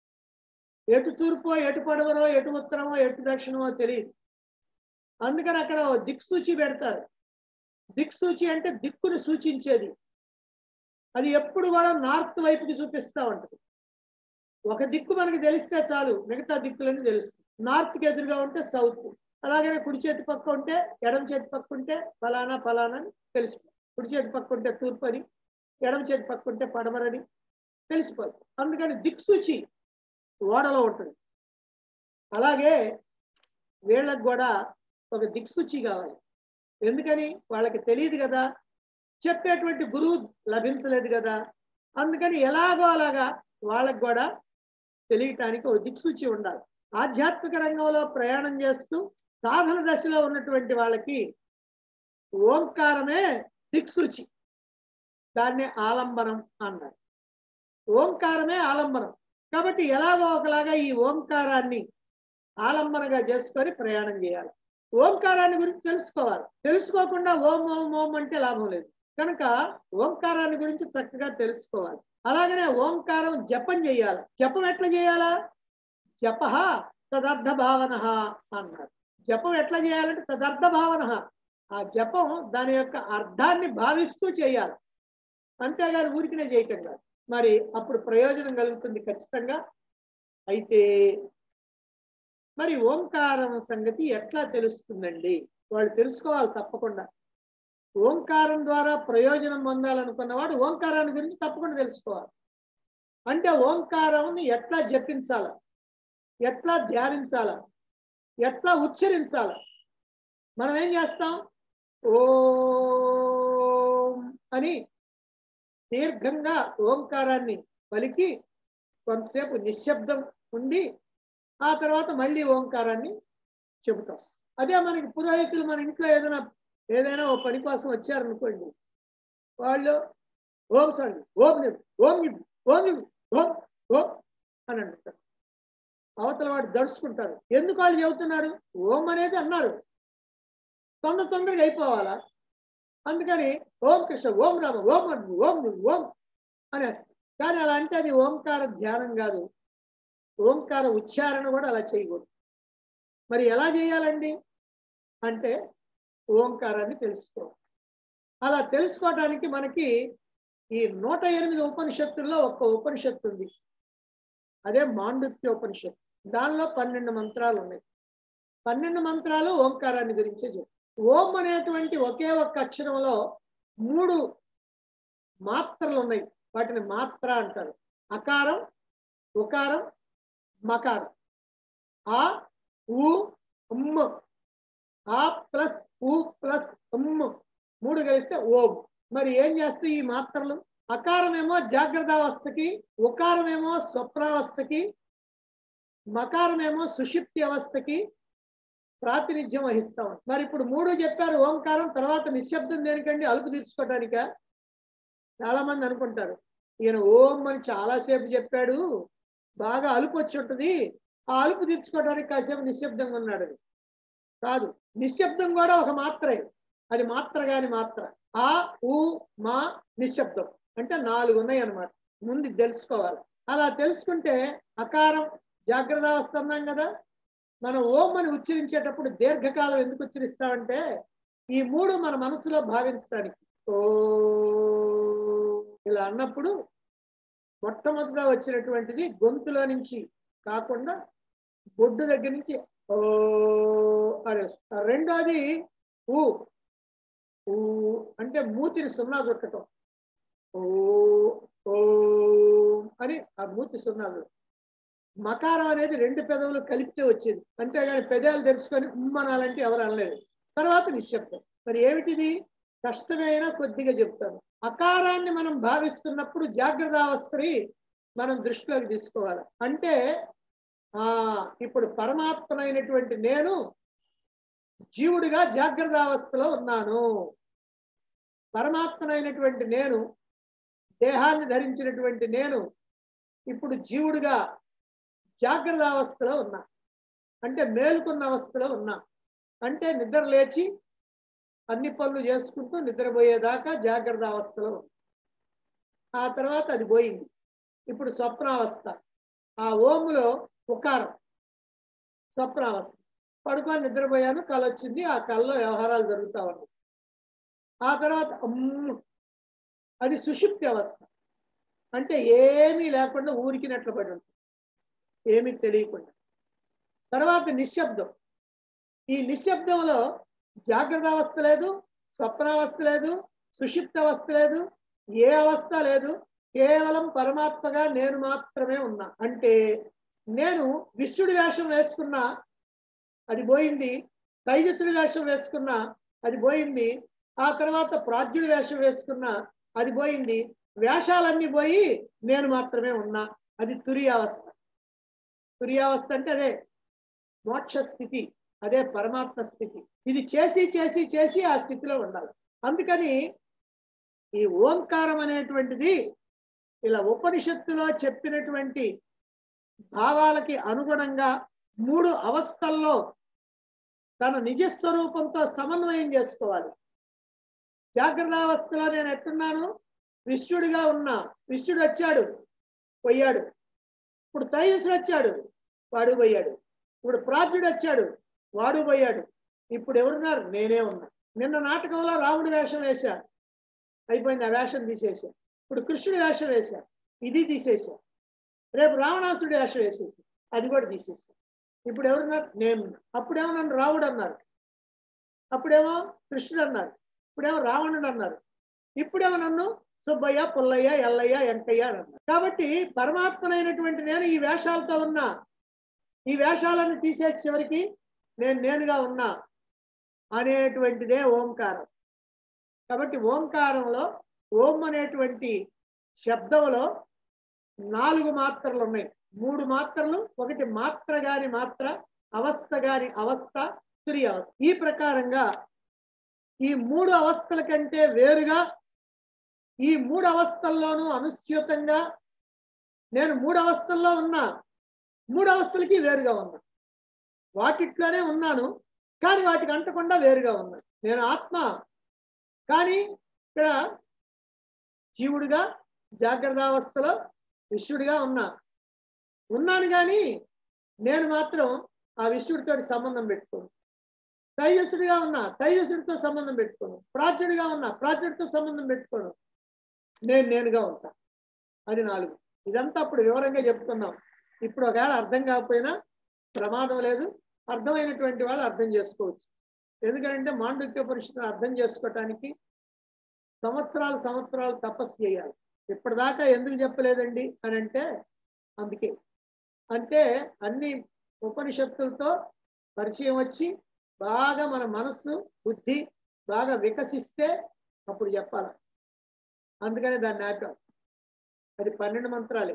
ఎటు తూర్పో ఎటు పడవరో ఎటు ఉత్తరమో ఎటు దక్షిణమో తెలియదు అందుకని అక్కడ ఓ దిక్సూచి పెడతారు దిక్సూచి అంటే దిక్కును సూచించేది అది ఎప్పుడు కూడా నార్త్ వైపుకి చూపిస్తూ ఉంటుంది ఒక దిక్కు మనకి తెలిస్తే చాలు మిగతా దిక్కులన్నీ తెలుస్తుంది నార్త్కి ఎదురుగా ఉంటే సౌత్ అలాగనే కుడి చేతి పక్క ఉంటే ఎడమ చేతి పక్క ఉంటే ఫలానా ఫలానా అని తెలిసిపోతుంది కుడి చేతి పక్క ఉంటే తూర్పు అని ఎడమ చేతి పక్క ఉంటే పడమరని తెలిసిపోతుంది అందుకని దిక్సూచి ఓడలో ఉంటుంది అలాగే వీళ్ళకి కూడా ఒక దిక్సూచి కావాలి ఎందుకని వాళ్ళకి తెలియదు కదా చెప్పేటువంటి గురువు లభించలేదు కదా అందుకని ఎలాగో అలాగా వాళ్ళకి కూడా తెలియటానికి ఒక దిక్సూచి ఉండాలి ఆధ్యాత్మిక రంగంలో ప్రయాణం చేస్తూ సాధన దశలో ఉన్నటువంటి వాళ్ళకి ఓంకారమే దిక్సూచి దాన్నే ఆలంబనం అన్నారు ఓంకారమే ఆలంబనం కాబట్టి ఎలాగో ఒకలాగా ఈ ఓంకారాన్ని ఆలంబనగా చేసుకొని ప్రయాణం చేయాలి ఓంకారాన్ని గురించి తెలుసుకోవాలి తెలుసుకోకుండా ఓం ఓం ఓం అంటే లాభం లేదు కనుక ఓంకారాన్ని గురించి చక్కగా తెలుసుకోవాలి అలాగనే ఓంకారం జపం చేయాలి జపం ఎట్లా చేయాలా జప తదర్థ భావన అన్నారు జపం ఎట్లా చేయాలంటే తదర్థ భావన ఆ జపం దాని యొక్క అర్థాన్ని భావిస్తూ చేయాలి అంతేగాని ఊరికినే చేయటం కాదు మరి అప్పుడు ప్రయోజనం కలుగుతుంది ఖచ్చితంగా అయితే మరి ఓంకారం సంగతి ఎట్లా తెలుస్తుందండి వాళ్ళు తెలుసుకోవాలి తప్పకుండా ఓంకారం ద్వారా ప్రయోజనం పొందాలనుకున్నవాడు ఓంకారాన్ని గురించి తప్పకుండా తెలుసుకోవాలి అంటే ఓంకారంని ఎట్లా జపించాల ఎట్లా ధ్యానించాల ఎట్లా ఉచ్చరించాల మనం ఏం చేస్తాం ఓం అని దీర్ఘంగా ఓంకారాన్ని పలికి కొంతసేపు నిశ్శబ్దం ఉండి ఆ తర్వాత మళ్ళీ ఓంకారాన్ని చెబుతాం అదే మనకి పురోహితులు మన ఇంట్లో ఏదైనా ఏదైనా ఓ పని కోసం వచ్చారనుకోండి వాళ్ళు ఓం సండి ఓం నిబ్ ఓం నిబ్ ఓం నిబ్ ఓం ఓం అని అంటారు అవతల వాడు దడుచుకుంటారు ఎందుకు వాళ్ళు చెబుతున్నారు ఓం అనేది అన్నారు తొందర తొందరగా అయిపోవాలా అందుకని ఓం కృష్ణ ఓం రామ ఓం అను ఓం నువ్వు ఓం అనేస్తారు కానీ అలా అంటే అది ఓంకార ధ్యానం కాదు ఓంకార ఉచ్చారణ కూడా అలా చేయకూడదు మరి ఎలా చేయాలండి అంటే ఓంకారాన్ని తెలుసుకోవాలి అలా తెలుసుకోవడానికి మనకి ఈ నూట ఎనిమిది ఉపనిషత్తుల్లో ఒక్క ఉపనిషత్తు ఉంది అదే మాండుక్య ఉపనిషత్తు దానిలో పన్నెండు మంత్రాలు ఉన్నాయి పన్నెండు మంత్రాలు ఓంకారాన్ని గురించే చెప్పు ఓం అనేటువంటి ఒకే ఒక్క అక్షరంలో మూడు మాత్రలు ఉన్నాయి వాటిని మాత్ర అంటారు అకారం ఉకారం మకారం ఆ ఉ ఉమ్ ఆ ప్లస్ ఉ ప్లస్ ఉమ్ మూడు కలిస్తే ఓం మరి ఏం చేస్తాయి ఈ మాత్రలు అకారమేమో జాగ్రత్త అవస్థకి ఉకారమేమో స్వప్నావస్థకి మకారమేమో సుషిప్తి అవస్థకి ప్రాతినిధ్యం వహిస్తాం మరి ఇప్పుడు మూడు చెప్పారు ఓంకారం తర్వాత నిశ్శబ్దం దేనికండి అలుపు తీర్చుకోవడానిక చాలా మంది అనుకుంటారు ఈయన ఓం అని చాలాసేపు చెప్పాడు బాగా అలుపు వచ్చి ఉంటుంది ఆ అలుపు తీర్చుకోవడానికి కాసేపు నిశ్శబ్దంగా ఉన్నాడు అది కాదు నిశ్శబ్దం కూడా ఒక మాత్రే అది మాత్ర కాని మాత్ర ఆ ఊ మా నిశ్శబ్దం అంటే నాలుగు ఉన్నాయి అన్నమాట ముందు ఇది తెలుసుకోవాలి అలా తెలుసుకుంటే అకారం జాగ్రత్త అవస్థ అన్నాం కదా మనం ఓం అని ఉచ్చరించేటప్పుడు దీర్ఘకాలం ఎందుకు ఉచ్చరిస్తామంటే ఈ మూడు మన మనసులో భావించడానికి ఓ ఇలా అన్నప్పుడు మొట్టమొదటిగా వచ్చినటువంటిది గొంతులో నుంచి కాకుండా బొడ్డు దగ్గర నుంచి ఓ అని వస్తుంది. రెండోది ఊ ఊ అంటే మూతిని సున్నా చుట్టటం ఓ ఓ అని ఆ మూతి సున్నా చుట్టటం. మకారం అనేది రెండు పెదవులు కలిపితే వచ్చేది అంతేగాని పెదాలు తెరుచుకొని ఉమ్మనాలంటే ఎవరు అనలేదు తర్వాత నిశ్శబ్దం మరి ఏమిటిది కష్టమైన కొద్దిగా చెప్తాను అకారాన్ని మనం భావిస్తున్నప్పుడు జాగ్రత్త అవస్థని మనం దృష్టిలోకి తీసుకోవాలి అంటే ఆ ఇప్పుడు పరమాత్మనైనటువంటి నేను జీవుడిగా జాగ్రత్త అవస్థలో ఉన్నాను పరమాత్మనైనటువంటి నేను దేహాన్ని ధరించినటువంటి నేను ఇప్పుడు జీవుడిగా జాగ్రత్త అవస్థలో ఉన్నా అంటే మేలుకున్న అవస్థలో ఉన్నా అంటే నిద్ర లేచి అన్ని పనులు చేసుకుంటూ నిద్రపోయేదాకా జాగ్రత్త అవస్థలో ఉన్నా ఆ తర్వాత అది పోయింది ఇప్పుడు స్వప్నావస్థ ఆ ఓములో ఉకారం స్వప్నావస్థ పడుకొని నిద్రపోయాను కళ వచ్చింది ఆ కళ్ళలో వ్యవహారాలు జరుగుతా ఉన్నాయి ఆ తర్వాత అమ్ము అది సుషుప్తి అవస్థ అంటే ఏమీ లేకుండా ఊరికినట్లు పడి ఉంటుంది ఏమీ తెలియకుండా తర్వాత నిశ్శబ్దం ఈ నిశ్శబ్దంలో జాగ్రత్త అవస్థ లేదు స్వప్నావస్థ లేదు సుషిప్త అవస్థ లేదు ఏ అవస్థ లేదు కేవలం పరమాత్మగా నేను మాత్రమే ఉన్నా అంటే నేను విశ్వడి వేషం వేసుకున్నా అది పోయింది తైజసుడి వేషం వేసుకున్నా అది పోయింది ఆ తర్వాత ప్రాజ్ఞుడి వేషం వేసుకున్నా అది పోయింది వేషాలన్నీ పోయి నేను మాత్రమే ఉన్నా అది తురియావస్థ తురియావస్థ అంటే అదే మోక్ష స్థితి అదే పరమాత్మ స్థితి ఇది చేసి చేసి చేసి ఆ స్థితిలో ఉండాలి అందుకని ఈ ఓంకారం అనేటువంటిది ఇలా ఉపనిషత్తులో చెప్పినటువంటి భావాలకి అనుగుణంగా మూడు అవస్థల్లో తన నిజస్వరూపంతో సమన్వయం చేసుకోవాలి జాగ్రత్త అవస్థలో నేను ఎట్టున్నాను విశ్వడిగా ఉన్నా విశ్వడు వచ్చాడు పోయాడు ఇప్పుడు తైజస్సుడు వచ్చాడు వాడు పోయాడు ఇప్పుడు ప్రాజ్ఞుడు వచ్చాడు వాడు పోయాడు ఇప్పుడు ఎవరున్నారు నేనే ఉన్నా నిన్న నాటకంలో రాముడి వేషం వేశా అయిపోయింది ఆ వేషం తీసేసా ఇప్పుడు కృష్ణుడి వేషం వేశా ఇది తీసేసా రేపు రావణాసుడి వేషం వేసేసా అది కూడా తీసేసా ఇప్పుడు ఎవరున్నారు నేను అప్పుడేమో నన్ను రాముడు అన్నారు అప్పుడేమో కృష్ణుడు అన్నారు ఇప్పుడేమో రావణుడు అన్నారు ఇప్పుడేమో నన్ను సుబ్బయ్య పుల్లయ్య ఎల్లయ్య వెంకయ్య అని అన్నారు కాబట్టి పరమాత్మనైనటువంటి నేను ఈ వేషాలతో ఉన్నా ఈ వేషాలను తీసేసి చివరికి నేను నేనుగా ఉన్నా అనేటువంటిదే ఓంకారం కాబట్టి ఓంకారంలో ఓం అనేటువంటి శబ్దంలో నాలుగు మాత్రలు ఉన్నాయి మూడు మాత్రలు ఒకటి మాత్ర గాని మాత్ర అవస్థ గాని అవస్థ తురి అవస్థ ఈ ప్రకారంగా ఈ మూడు అవస్థల కంటే వేరుగా ఈ మూడు అవస్థల్లోనూ అనుస్యూతంగా నేను మూడు అవస్థల్లో ఉన్నా మూడు అవస్థలకి వేరుగా ఉన్నా వాటిట్లోనే ఉన్నాను కానీ వాటికి అంటకుండా వేరుగా ఉన్నా నేను ఆత్మ కానీ ఇక్కడ జీవుడిగా జాగ్రత్త అవస్థలో విశ్వడిగా ఉన్నా ఉన్నాను కానీ నేను మాత్రం ఆ విశ్వడితో సంబంధం పెట్టుకోను తైజసుడిగా ఉన్నా తైజసుడితో సంబంధం పెట్టుకోను ప్రాజ్ఞుడిగా ఉన్నా ప్రాజ్ఞుడితో సంబంధం పెట్టుకోను నేను నేనుగా ఉంటా అది నాలుగు ఇదంతా అప్పుడు వివరంగా చెప్పుకున్నాం ఇప్పుడు ఒకవేళ అర్థం కాకపోయినా ప్రమాదం లేదు అర్థమైనటువంటి వాళ్ళు అర్థం చేసుకోవచ్చు ఎందుకంటే మాండక్య పరిస్థితిని అర్థం చేసుకోవటానికి సంవత్సరాలు సంవత్సరాలు తపస్సు చేయాలి ఇప్పటిదాకా ఎందుకు చెప్పలేదండి అని అంటే అందుకే అంటే అన్ని ఉపనిషత్తులతో పరిచయం వచ్చి బాగా మన మనస్సు బుద్ధి బాగా వికసిస్తే అప్పుడు చెప్పాలి అందుకని దాన్ని ఆపాం అది పన్నెండు మంత్రాలే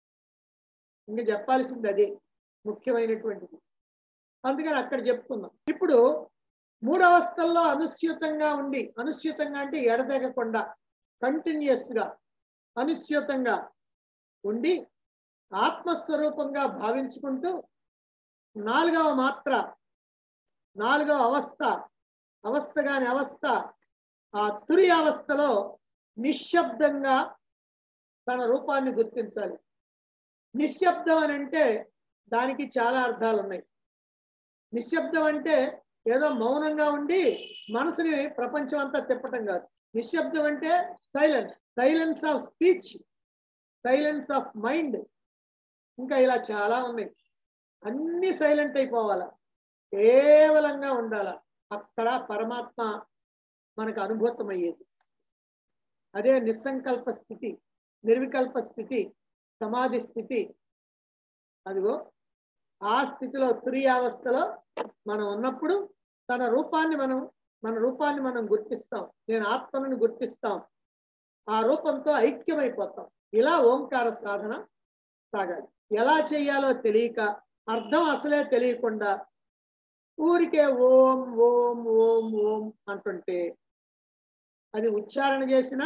ఇంకా చెప్పాల్సింది అదే ముఖ్యమైనటువంటిది అందుకని అక్కడ చెప్పుకుందాం ఇప్పుడు మూడవస్థల్లో అనుస్యూతంగా ఉండి అనుస్యూతంగా అంటే ఎడతెగకుండా కంటిన్యూస్ గా అనుస్యూతంగా ఉండి ఆత్మస్వరూపంగా భావించుకుంటూ నాలుగవ మాత్ర నాలుగవ అవస్థ అవస్థ కాని అవస్థ ఆ తురి అవస్థలో నిశ్శబ్దంగా తన రూపాన్ని గుర్తించాలి నిశ్శబ్దం అని అంటే దానికి చాలా అర్థాలు ఉన్నాయి నిశ్శబ్దం అంటే ఏదో మౌనంగా ఉండి మనసుని ప్రపంచం అంతా తిప్పటం కాదు నిశ్శబ్దం అంటే silence silence of speech silence of mind ఇంకా ఇలా చాలా ఉన్నాయి అన్ని సైలెంట్ అయిపోవాల కేవలంగా ఉండాల అక్కడ పరమాత్మ మనకు అనుభూతం అయ్యేది అదే నిస్సంకల్ప స్థితి నిర్వికల్ప స్థితి సమాధి స్థితి అదిగో ఆ స్థితిలో తురియావస్థలో మనం ఉన్నప్పుడు తన రూపాన్ని మనం మన రూపాన్ని మనం గుర్తిస్తాం నేను ఆత్మను గుర్తిస్తాం ఆ రూపంతో ఐక్యమైపోతాం ఇలా ఓంకార సాధన సాగాలి ఎలా చేయాలో తెలియక అర్థం అసలే తెలియకుండా ఊరికే ఓం ఓం ఓం ఓం అంటుంటే అది ఉచ్చారణ చేసినా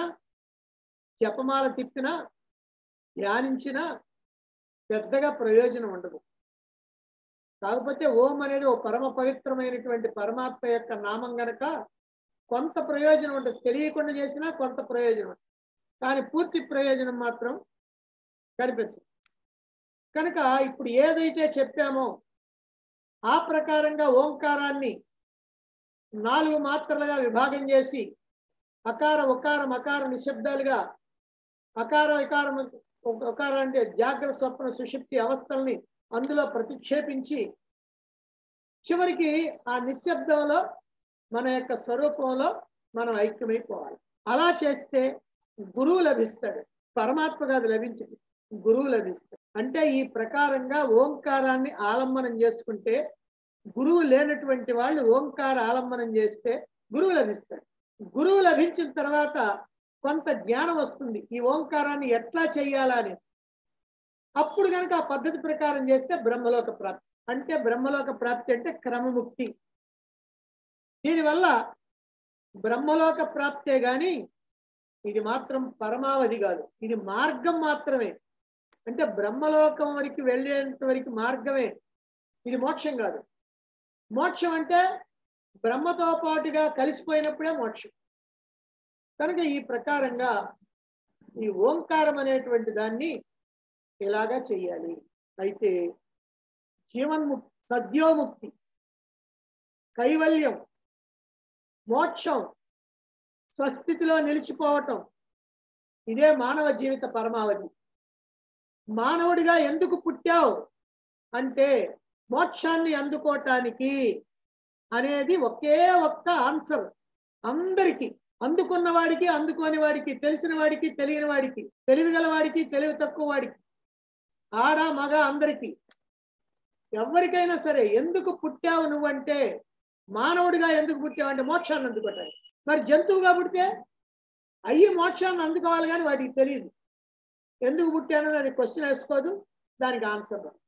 జపమాల తిప్పినా ధ్యానించినా పెద్దగా ప్రయోజనం ఉండదు కాకపోతే ఓం అనేది ఓ పరమ పవిత్రమైనటువంటి పరమాత్మ యొక్క నామం గనక కొంత ప్రయోజనం ఉంటుంది తెలియకుండా చేసినా కొంత ప్రయోజనం ఉంటుంది కానీ పూర్తి ప్రయోజనం మాత్రం కనిపించదు కనుక ఇప్పుడు ఏదైతే చెప్పామో ఆ ప్రకారంగా ఓంకారాన్ని నాలుగు మాత్రలుగా విభాగం చేసి అకార ఉకార మకార నిశ్శబ్దాలుగా అకార వికారం ఉకార అంటే జాగ్రత్త స్వప్న సుషుప్తి అవస్థల్ని అందులో ప్రతిక్షేపించి చివరికి ఆ నిశ్శబ్దంలో మన యొక్క స్వరూపంలో మనం ఐక్యమైపోవాలి అలా చేస్తే గురువు లభిస్తాడు పరమాత్మ కాదు లభించింది గురువు లభిస్తాడు అంటే ఈ ప్రకారంగా ఓంకారాన్ని ఆలంబనం చేసుకుంటే గురువు లేనటువంటి వాళ్ళు ఓంకార ఆలంబనం చేస్తే గురువు లభిస్తాడు గురువు లభించిన తర్వాత కొంత జ్ఞానం వస్తుంది ఈ ఓంకారాన్ని ఎట్లా చెయ్యాలా అని అప్పుడు కనుక ఆ పద్ధతి ప్రకారం చేస్తే బ్రహ్మలోక ప్రాప్తి అంటే బ్రహ్మలోక ప్రాప్తి అంటే క్రమముక్తి దీనివల్ల బ్రహ్మలోక ప్రాప్తే గాని ఇది మాత్రం పరమావధి కాదు ఇది మార్గం మాత్రమే అంటే బ్రహ్మలోకం వరకు వెళ్ళేంత వరకు మార్గమే ఇది మోక్షం కాదు మోక్షం అంటే బ్రహ్మతో పాటుగా కలిసిపోయినప్పుడే మోక్షం కనుక ఈ ప్రకారంగా ఈ ఓంకారం అనేటువంటి దాన్ని ఇలాగా చెయ్యాలి అయితే జీవన్ముక్తి సద్యోముక్తి కైవల్యం మోక్షం స్వస్థితిలో నిలిచిపోవటం ఇదే మానవ జీవిత పరమావధి మానవుడిగా ఎందుకు పుట్టావు అంటే మోక్షాన్ని అందుకోవటానికి అనేది ఒకే ఒక్క ఆన్సర్ అందరికీ అందుకున్న వాడికి అందుకోని వాడికి తెలిసిన వాడికి తెలియని వాడికి తెలివిగల వాడికి తెలివి తక్కువ వాడికి ఆడ మగ అందరికీ ఎవరికైనా సరే ఎందుకు పుట్టావు నువ్వంటే మానవుడిగా ఎందుకు పుట్టావు అంటే మోక్షాన్ని అందుకోవటానికి మరి జంతువుగా పుడితే అయ్యి మోక్షాన్ని అందుకోవాలి కానీ వాటికి తెలియదు ఎందుకు పుట్టాను అది క్వశ్చన్ వేసుకోదు దానికి ఆన్సర్ రాదు.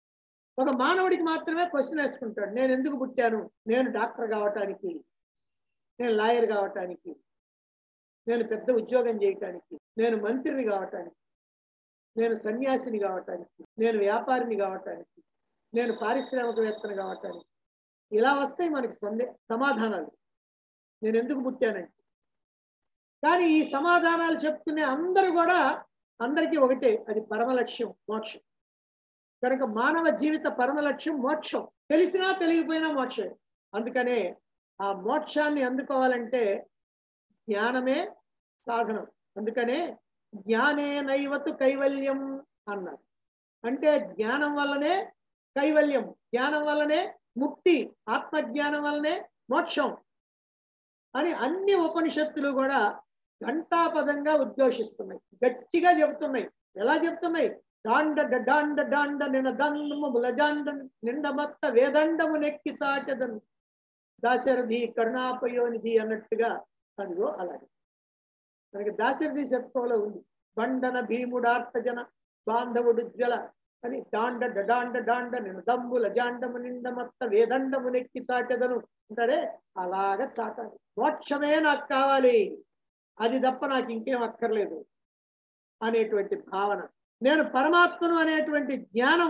ఒక మానవుడికి మాత్రమే క్వశ్చన్ వేసుకుంటాడు నేను ఎందుకు పుట్టాను నేను డాక్టర్ కావటానికి నేను లాయర్ కావటానికి నేను పెద్ద ఉద్యోగం చేయటానికి నేను మంత్రిని కావటానికి నేను సన్యాసిని కావటానికి నేను వ్యాపారిని కావటానికి నేను పారిశ్రామికవేత్తను కావటానికి ఇలా వస్తాయి మనకి సందే సమాధానాలు నేను ఎందుకు పుట్టానంటే కానీ ఈ సమాధానాలు చెప్తున్న అందరూ కూడా అందరికీ ఒకటే అది పరమ లక్ష్యం మోక్షం కనుక మానవ జీవిత పరమ లక్ష్యం మోక్షం తెలిసినా తెలియకపోయినా మోక్షం అందుకనే ఆ మోక్షాన్ని అందుకోవాలంటే జ్ఞానమే సాధనం అందుకనే జ్ఞానే నైవతు కైవల్యం అన్నారు అంటే జ్ఞానం వల్లనే కైవల్యం జ్ఞానం వల్లనే ముక్తి ఆత్మజ్ఞానం వల్లనే మోక్షం అని అన్ని ఉపనిషత్తులు కూడా ఘంటాపదంగా ఉద్ఘోషిస్తున్నాయి గట్టిగా చెబుతున్నాయి ఎలా చెప్తున్నాయి డాండ డాండ డాండ నిన్న దండము ములజాండ నిండమత్త వేదండము నెక్కి చాటదను దాశరథి కరుణాపయోనిధి అన్నట్టుగా అదిగో అలాగే మనకి దాశరథి శతకంలో ఉంది బండన భీముడార్తజన బాంధవుడు జ్వల అని డాండ డాండ డాండ నిన్న దమ్ముల జాండము నిండమత్త వేదండము నెక్కి చాటెదను అంటారే అలాగ చాటాలి మోక్షమే నాకు కావాలి అది తప్ప నాకు ఇంకేం అక్కర్లేదు అనేటువంటి భావన నేను పరమాత్మను అనేటువంటి జ్ఞానం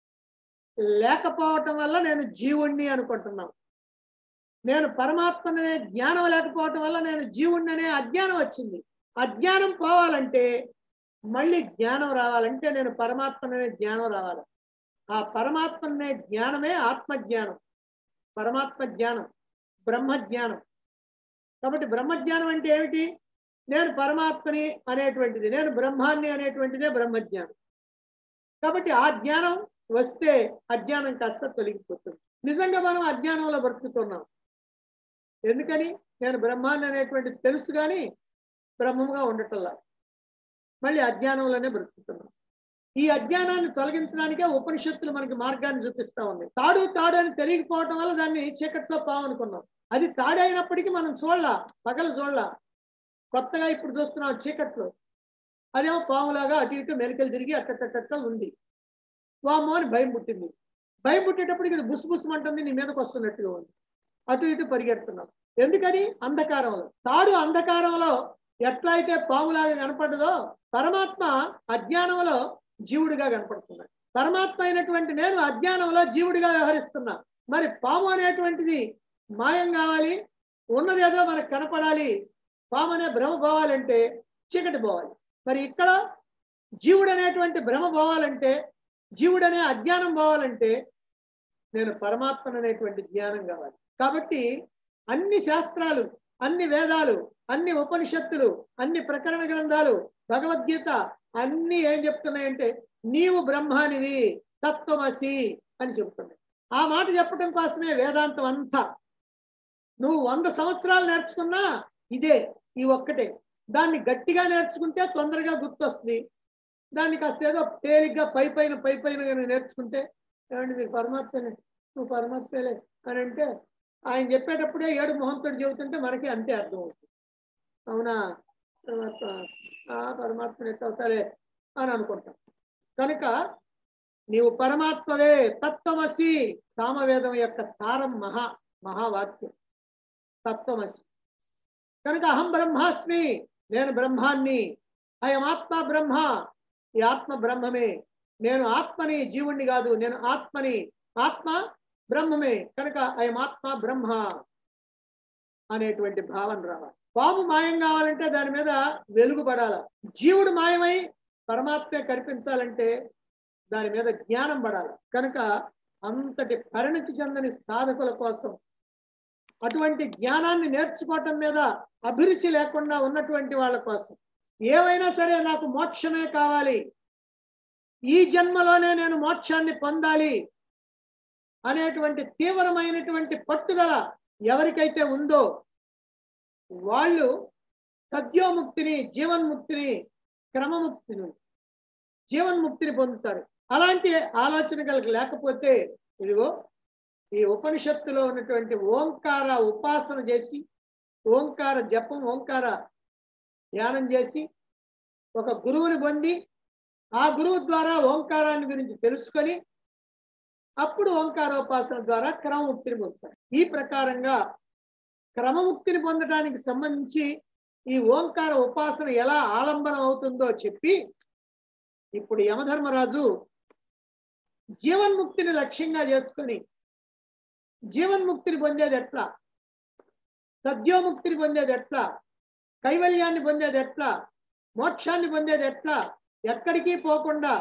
లేకపోవటం వల్ల నేను జీవుణ్ణి అనుకుంటున్నాను నేను పరమాత్మనే జ్ఞానం లేకపోవటం వల్ల నేను జీవుణ్ణి అనే అజ్ఞానం వచ్చింది అజ్ఞానం పోవాలంటే మళ్ళీ జ్ఞానం రావాలంటే నేను పరమాత్మనే జ్ఞానం రావాలి ఆ పరమాత్మనే జ్ఞానమే ఆత్మజ్ఞానం పరమాత్మ జ్ఞానం బ్రహ్మ జ్ఞానం కాబట్టి బ్రహ్మజ్ఞానం అంటే ఏమిటి నేను పరమాత్మని అనేటువంటిది నేను బ్రహ్మాన్ని అనేటువంటిదే బ్రహ్మజ్ఞానం కాబట్టి ఆ జ్ఞానం వస్తే అజ్ఞానం కాస్త తొలగిపోతుంది నిజంగా మనం అజ్ఞానంలో బ్రతుకుతున్నాం ఎందుకని నేను బ్రహ్మాన్ని అనేటువంటిది తెలుసు కానీ బ్రహ్మముగా ఉండటంలా మళ్ళీ అజ్ఞానంలోనే బ్రతుకుతున్నాం ఈ అజ్ఞానాన్ని తొలగించడానికే ఉపనిషత్తులు మనకి మార్గాన్ని చూపిస్తా ఉన్నాయి తాడు తాడు అని తెలియకపోవటం వల్ల దాన్ని చీకట్లో పావనుకున్నాం అది తాడైనప్పటికీ మనం చూడలా పగలు చూడలా కొత్తగా ఇప్పుడు చూస్తున్నాం చీకట్లో అదేమో పాములాగా అటు ఇటు మెలికలు తిరిగి అట్టట్టట్ట ఉంది వామో అని భయం పుట్టింది భయం పుట్టేటప్పటికి ఇది బుస్ బుస్ అంటుంది నీ మీదకి వస్తున్నట్టుగా ఉంది అటు ఇటు పరిగెడుతున్నాం ఎందుకని అంధకారంలో తాడు అంధకారంలో ఎట్లా అయితే పాములాగా కనపడ్డదో పరమాత్మ అజ్ఞానంలో జీవుడిగా కనపడుతున్నాడు పరమాత్మ అయినటువంటి నేను అజ్ఞానంలో జీవుడిగా వ్యవహరిస్తున్నా మరి పాము అనేటువంటిది మాయం కావాలి ఉన్నదేదో మనకు కనపడాలి పాము అనే భ్రమ పోవాలంటే చీకటి పోవాలి మరి ఇక్కడ జీవుడు అనేటువంటి భ్రమ పోవాలంటే జీవుడు అనే అజ్ఞానం పోవాలంటే నేను పరమాత్మ అనేటువంటి జ్ఞానం కావాలి కాబట్టి అన్ని శాస్త్రాలు అన్ని వేదాలు అన్ని ఉపనిషత్తులు అన్ని ప్రకరణ గ్రంథాలు భగవద్గీత అన్ని ఏం చెప్తున్నాయంటే నీవు బ్రహ్మానివి తత్వమసి అని చెప్తున్నాయి ఆ మాట చెప్పడం కోసమే వేదాంతం అంతా నువ్వు వంద సంవత్సరాలు నేర్చుకున్నా ఇదే ఈ ఒక్కటే దాన్ని గట్టిగా నేర్చుకుంటే తొందరగా గుర్తొస్తుంది దాన్ని కాస్త ఏదో తేలిగ్గా పై పైన పై పైన కానీ నేర్చుకుంటే ఏమండి మీరు పరమాత్మనే నువ్వు పరమాత్మలే అని అంటే ఆయన చెప్పేటప్పుడే ఏడు మొహంతో చెబుతుంటే మనకి అంతే అర్థం అవుతుంది అవునా పరమాత్మ ఆ పరమాత్మ ఎట్ట అవుతాలే అని అనుకుంటాం కనుక నీవు పరమాత్మవే తత్వమసి సామవేదం యొక్క సారం మహా మహావాక్యం తత్వమసి కనుక అహం బ్రహ్మాస్మి నేను బ్రహ్మాన్ని అయం ఆత్మ బ్రహ్మ ఈ ఆత్మ బ్రహ్మమే నేను ఆత్మని జీవుణ్ణి కాదు నేను ఆత్మని ఆత్మ బ్రహ్మమే కనుక అయం ఆత్మ బ్రహ్మ అనేటువంటి భావన రావాలి పాము మాయం కావాలంటే దాని మీద వెలుగు పడాల జీవుడు మాయమై పరమాత్మే కనిపించాలంటే దాని మీద జ్ఞానం పడాలి కనుక అంతటి పరిణతి చెందని సాధకుల కోసం అటువంటి జ్ఞానాన్ని నేర్చుకోవటం మీద అభిరుచి లేకుండా ఉన్నటువంటి వాళ్ళ కోసం ఏమైనా సరే నాకు మోక్షమే కావాలి ఈ జన్మలోనే నేను మోక్షాన్ని పొందాలి అనేటువంటి తీవ్రమైనటువంటి పట్టుదల ఎవరికైతే ఉందో వాళ్ళు సద్యోముక్తిని జీవన్ముక్తిని క్రమముక్తిని జీవన్ముక్తిని పొందుతారు అలాంటి ఆలోచన కలిగి లేకపోతే ఇదిగో ఈ ఉపనిషత్తులో ఉన్నటువంటి ఓంకార ఉపాసన చేసి ఓంకార జపం ఓంకార ధ్యానం చేసి ఒక గురువుని పొంది ఆ గురువు ద్వారా ఓంకారాన్ని గురించి తెలుసుకొని అప్పుడు ఓంకారోపాసన ద్వారా క్రమముక్తిని పొందుతారు ఈ ప్రకారంగా క్రమముక్తిని పొందడానికి సంబంధించి ఈ ఓంకార ఉపాసన ఎలా ఆలంబనం అవుతుందో చెప్పి ఇప్పుడు యమధర్మరాజు జీవన్ముక్తిని లక్ష్యంగా చేసుకొని జీవన్ముక్తిని పొందేది ఎట్లా సద్యోముక్తిని పొందేది ఎట్లా కైవల్యాన్ని పొందేది ఎట్లా మోక్షాన్ని పొందేది ఎట్లా ఎక్కడికి పోకుండా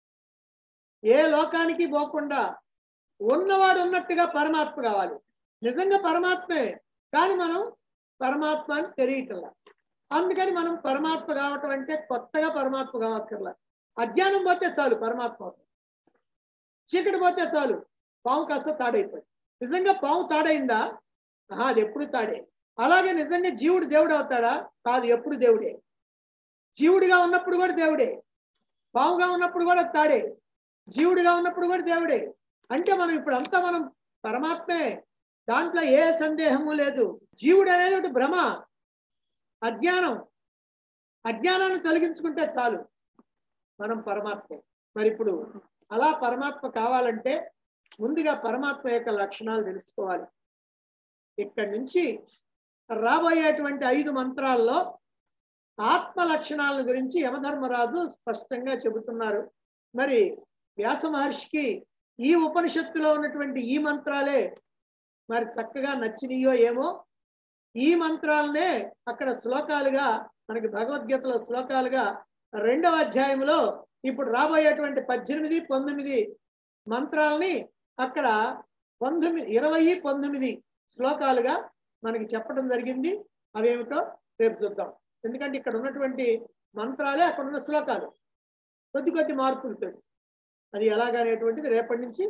ఏ లోకానికి పోకుండా ఉన్నవాడు ఉన్నట్టుగా పరమాత్మ కావాలి నిజంగా పరమాత్మే కానీ మనం పరమాత్మ అని తెలియటంలా అందుకని మనం పరమాత్మ కావటం అంటే కొత్తగా పరమాత్మ కావక్కర్లా అజ్ఞానం పోతే చాలు పరమాత్మ అవుతాం. చీకటి పోతే చాలు పాము కాస్త తాడైపోయింది నిజంగా పాము తాడైందా ఆహా అది ఎప్పుడు తాడే అలాగే నిజంగా జీవుడు దేవుడు అవుతాడా కాదు ఎప్పుడు దేవుడే జీవుడిగా ఉన్నప్పుడు కూడా దేవుడే పావుగా ఉన్నప్పుడు కూడా తాడే జీవుడిగా ఉన్నప్పుడు కూడా దేవుడే అంటే మనం ఇప్పుడు అంతా మనం పరమాత్మే దాంట్లో ఏ సందేహము లేదు జీవుడు అనేది ఒకటి భ్రమ అజ్ఞానం అజ్ఞానాన్ని తొలగించుకుంటే చాలు మనం పరమాత్మే మరి ఇప్పుడు అలా పరమాత్మ కావాలంటే ముందుగా పరమాత్మ యొక్క లక్షణాలు తెలుసుకోవాలి ఇక్కడి నుంచి రాబోయేటువంటి ఐదు మంత్రాల్లో ఆత్మ లక్షణాల గురించి యమధర్మరాజు స్పష్టంగా చెబుతున్నారు మరి వ్యాస మహర్షికి ఈ ఉపనిషత్తులో ఉన్నటువంటి ఈ మంత్రాలే మరి చక్కగా నచ్చినయో ఏమో ఈ మంత్రాలనే అక్కడ శ్లోకాలుగా మనకి భగవద్గీతలో శ్లోకాలుగా రెండవ అధ్యాయంలో ఇప్పుడు రాబోయేటువంటి పద్దెనిమిది పంతొమ్మిది మంత్రాలని అక్కడ పంతొమ్మిది ఇరవై పంతొమ్మిది శ్లోకాలుగా మనకి చెప్పడం జరిగింది అవేమిటో రేపు చూద్దాం ఎందుకంటే ఇక్కడ ఉన్నటువంటి మంత్రాలే అక్కడ ఉన్న శ్లోకాలు కొద్ది కొద్ది మార్పులతో అది ఎలాగనేటువంటిది రేపటి నుంచి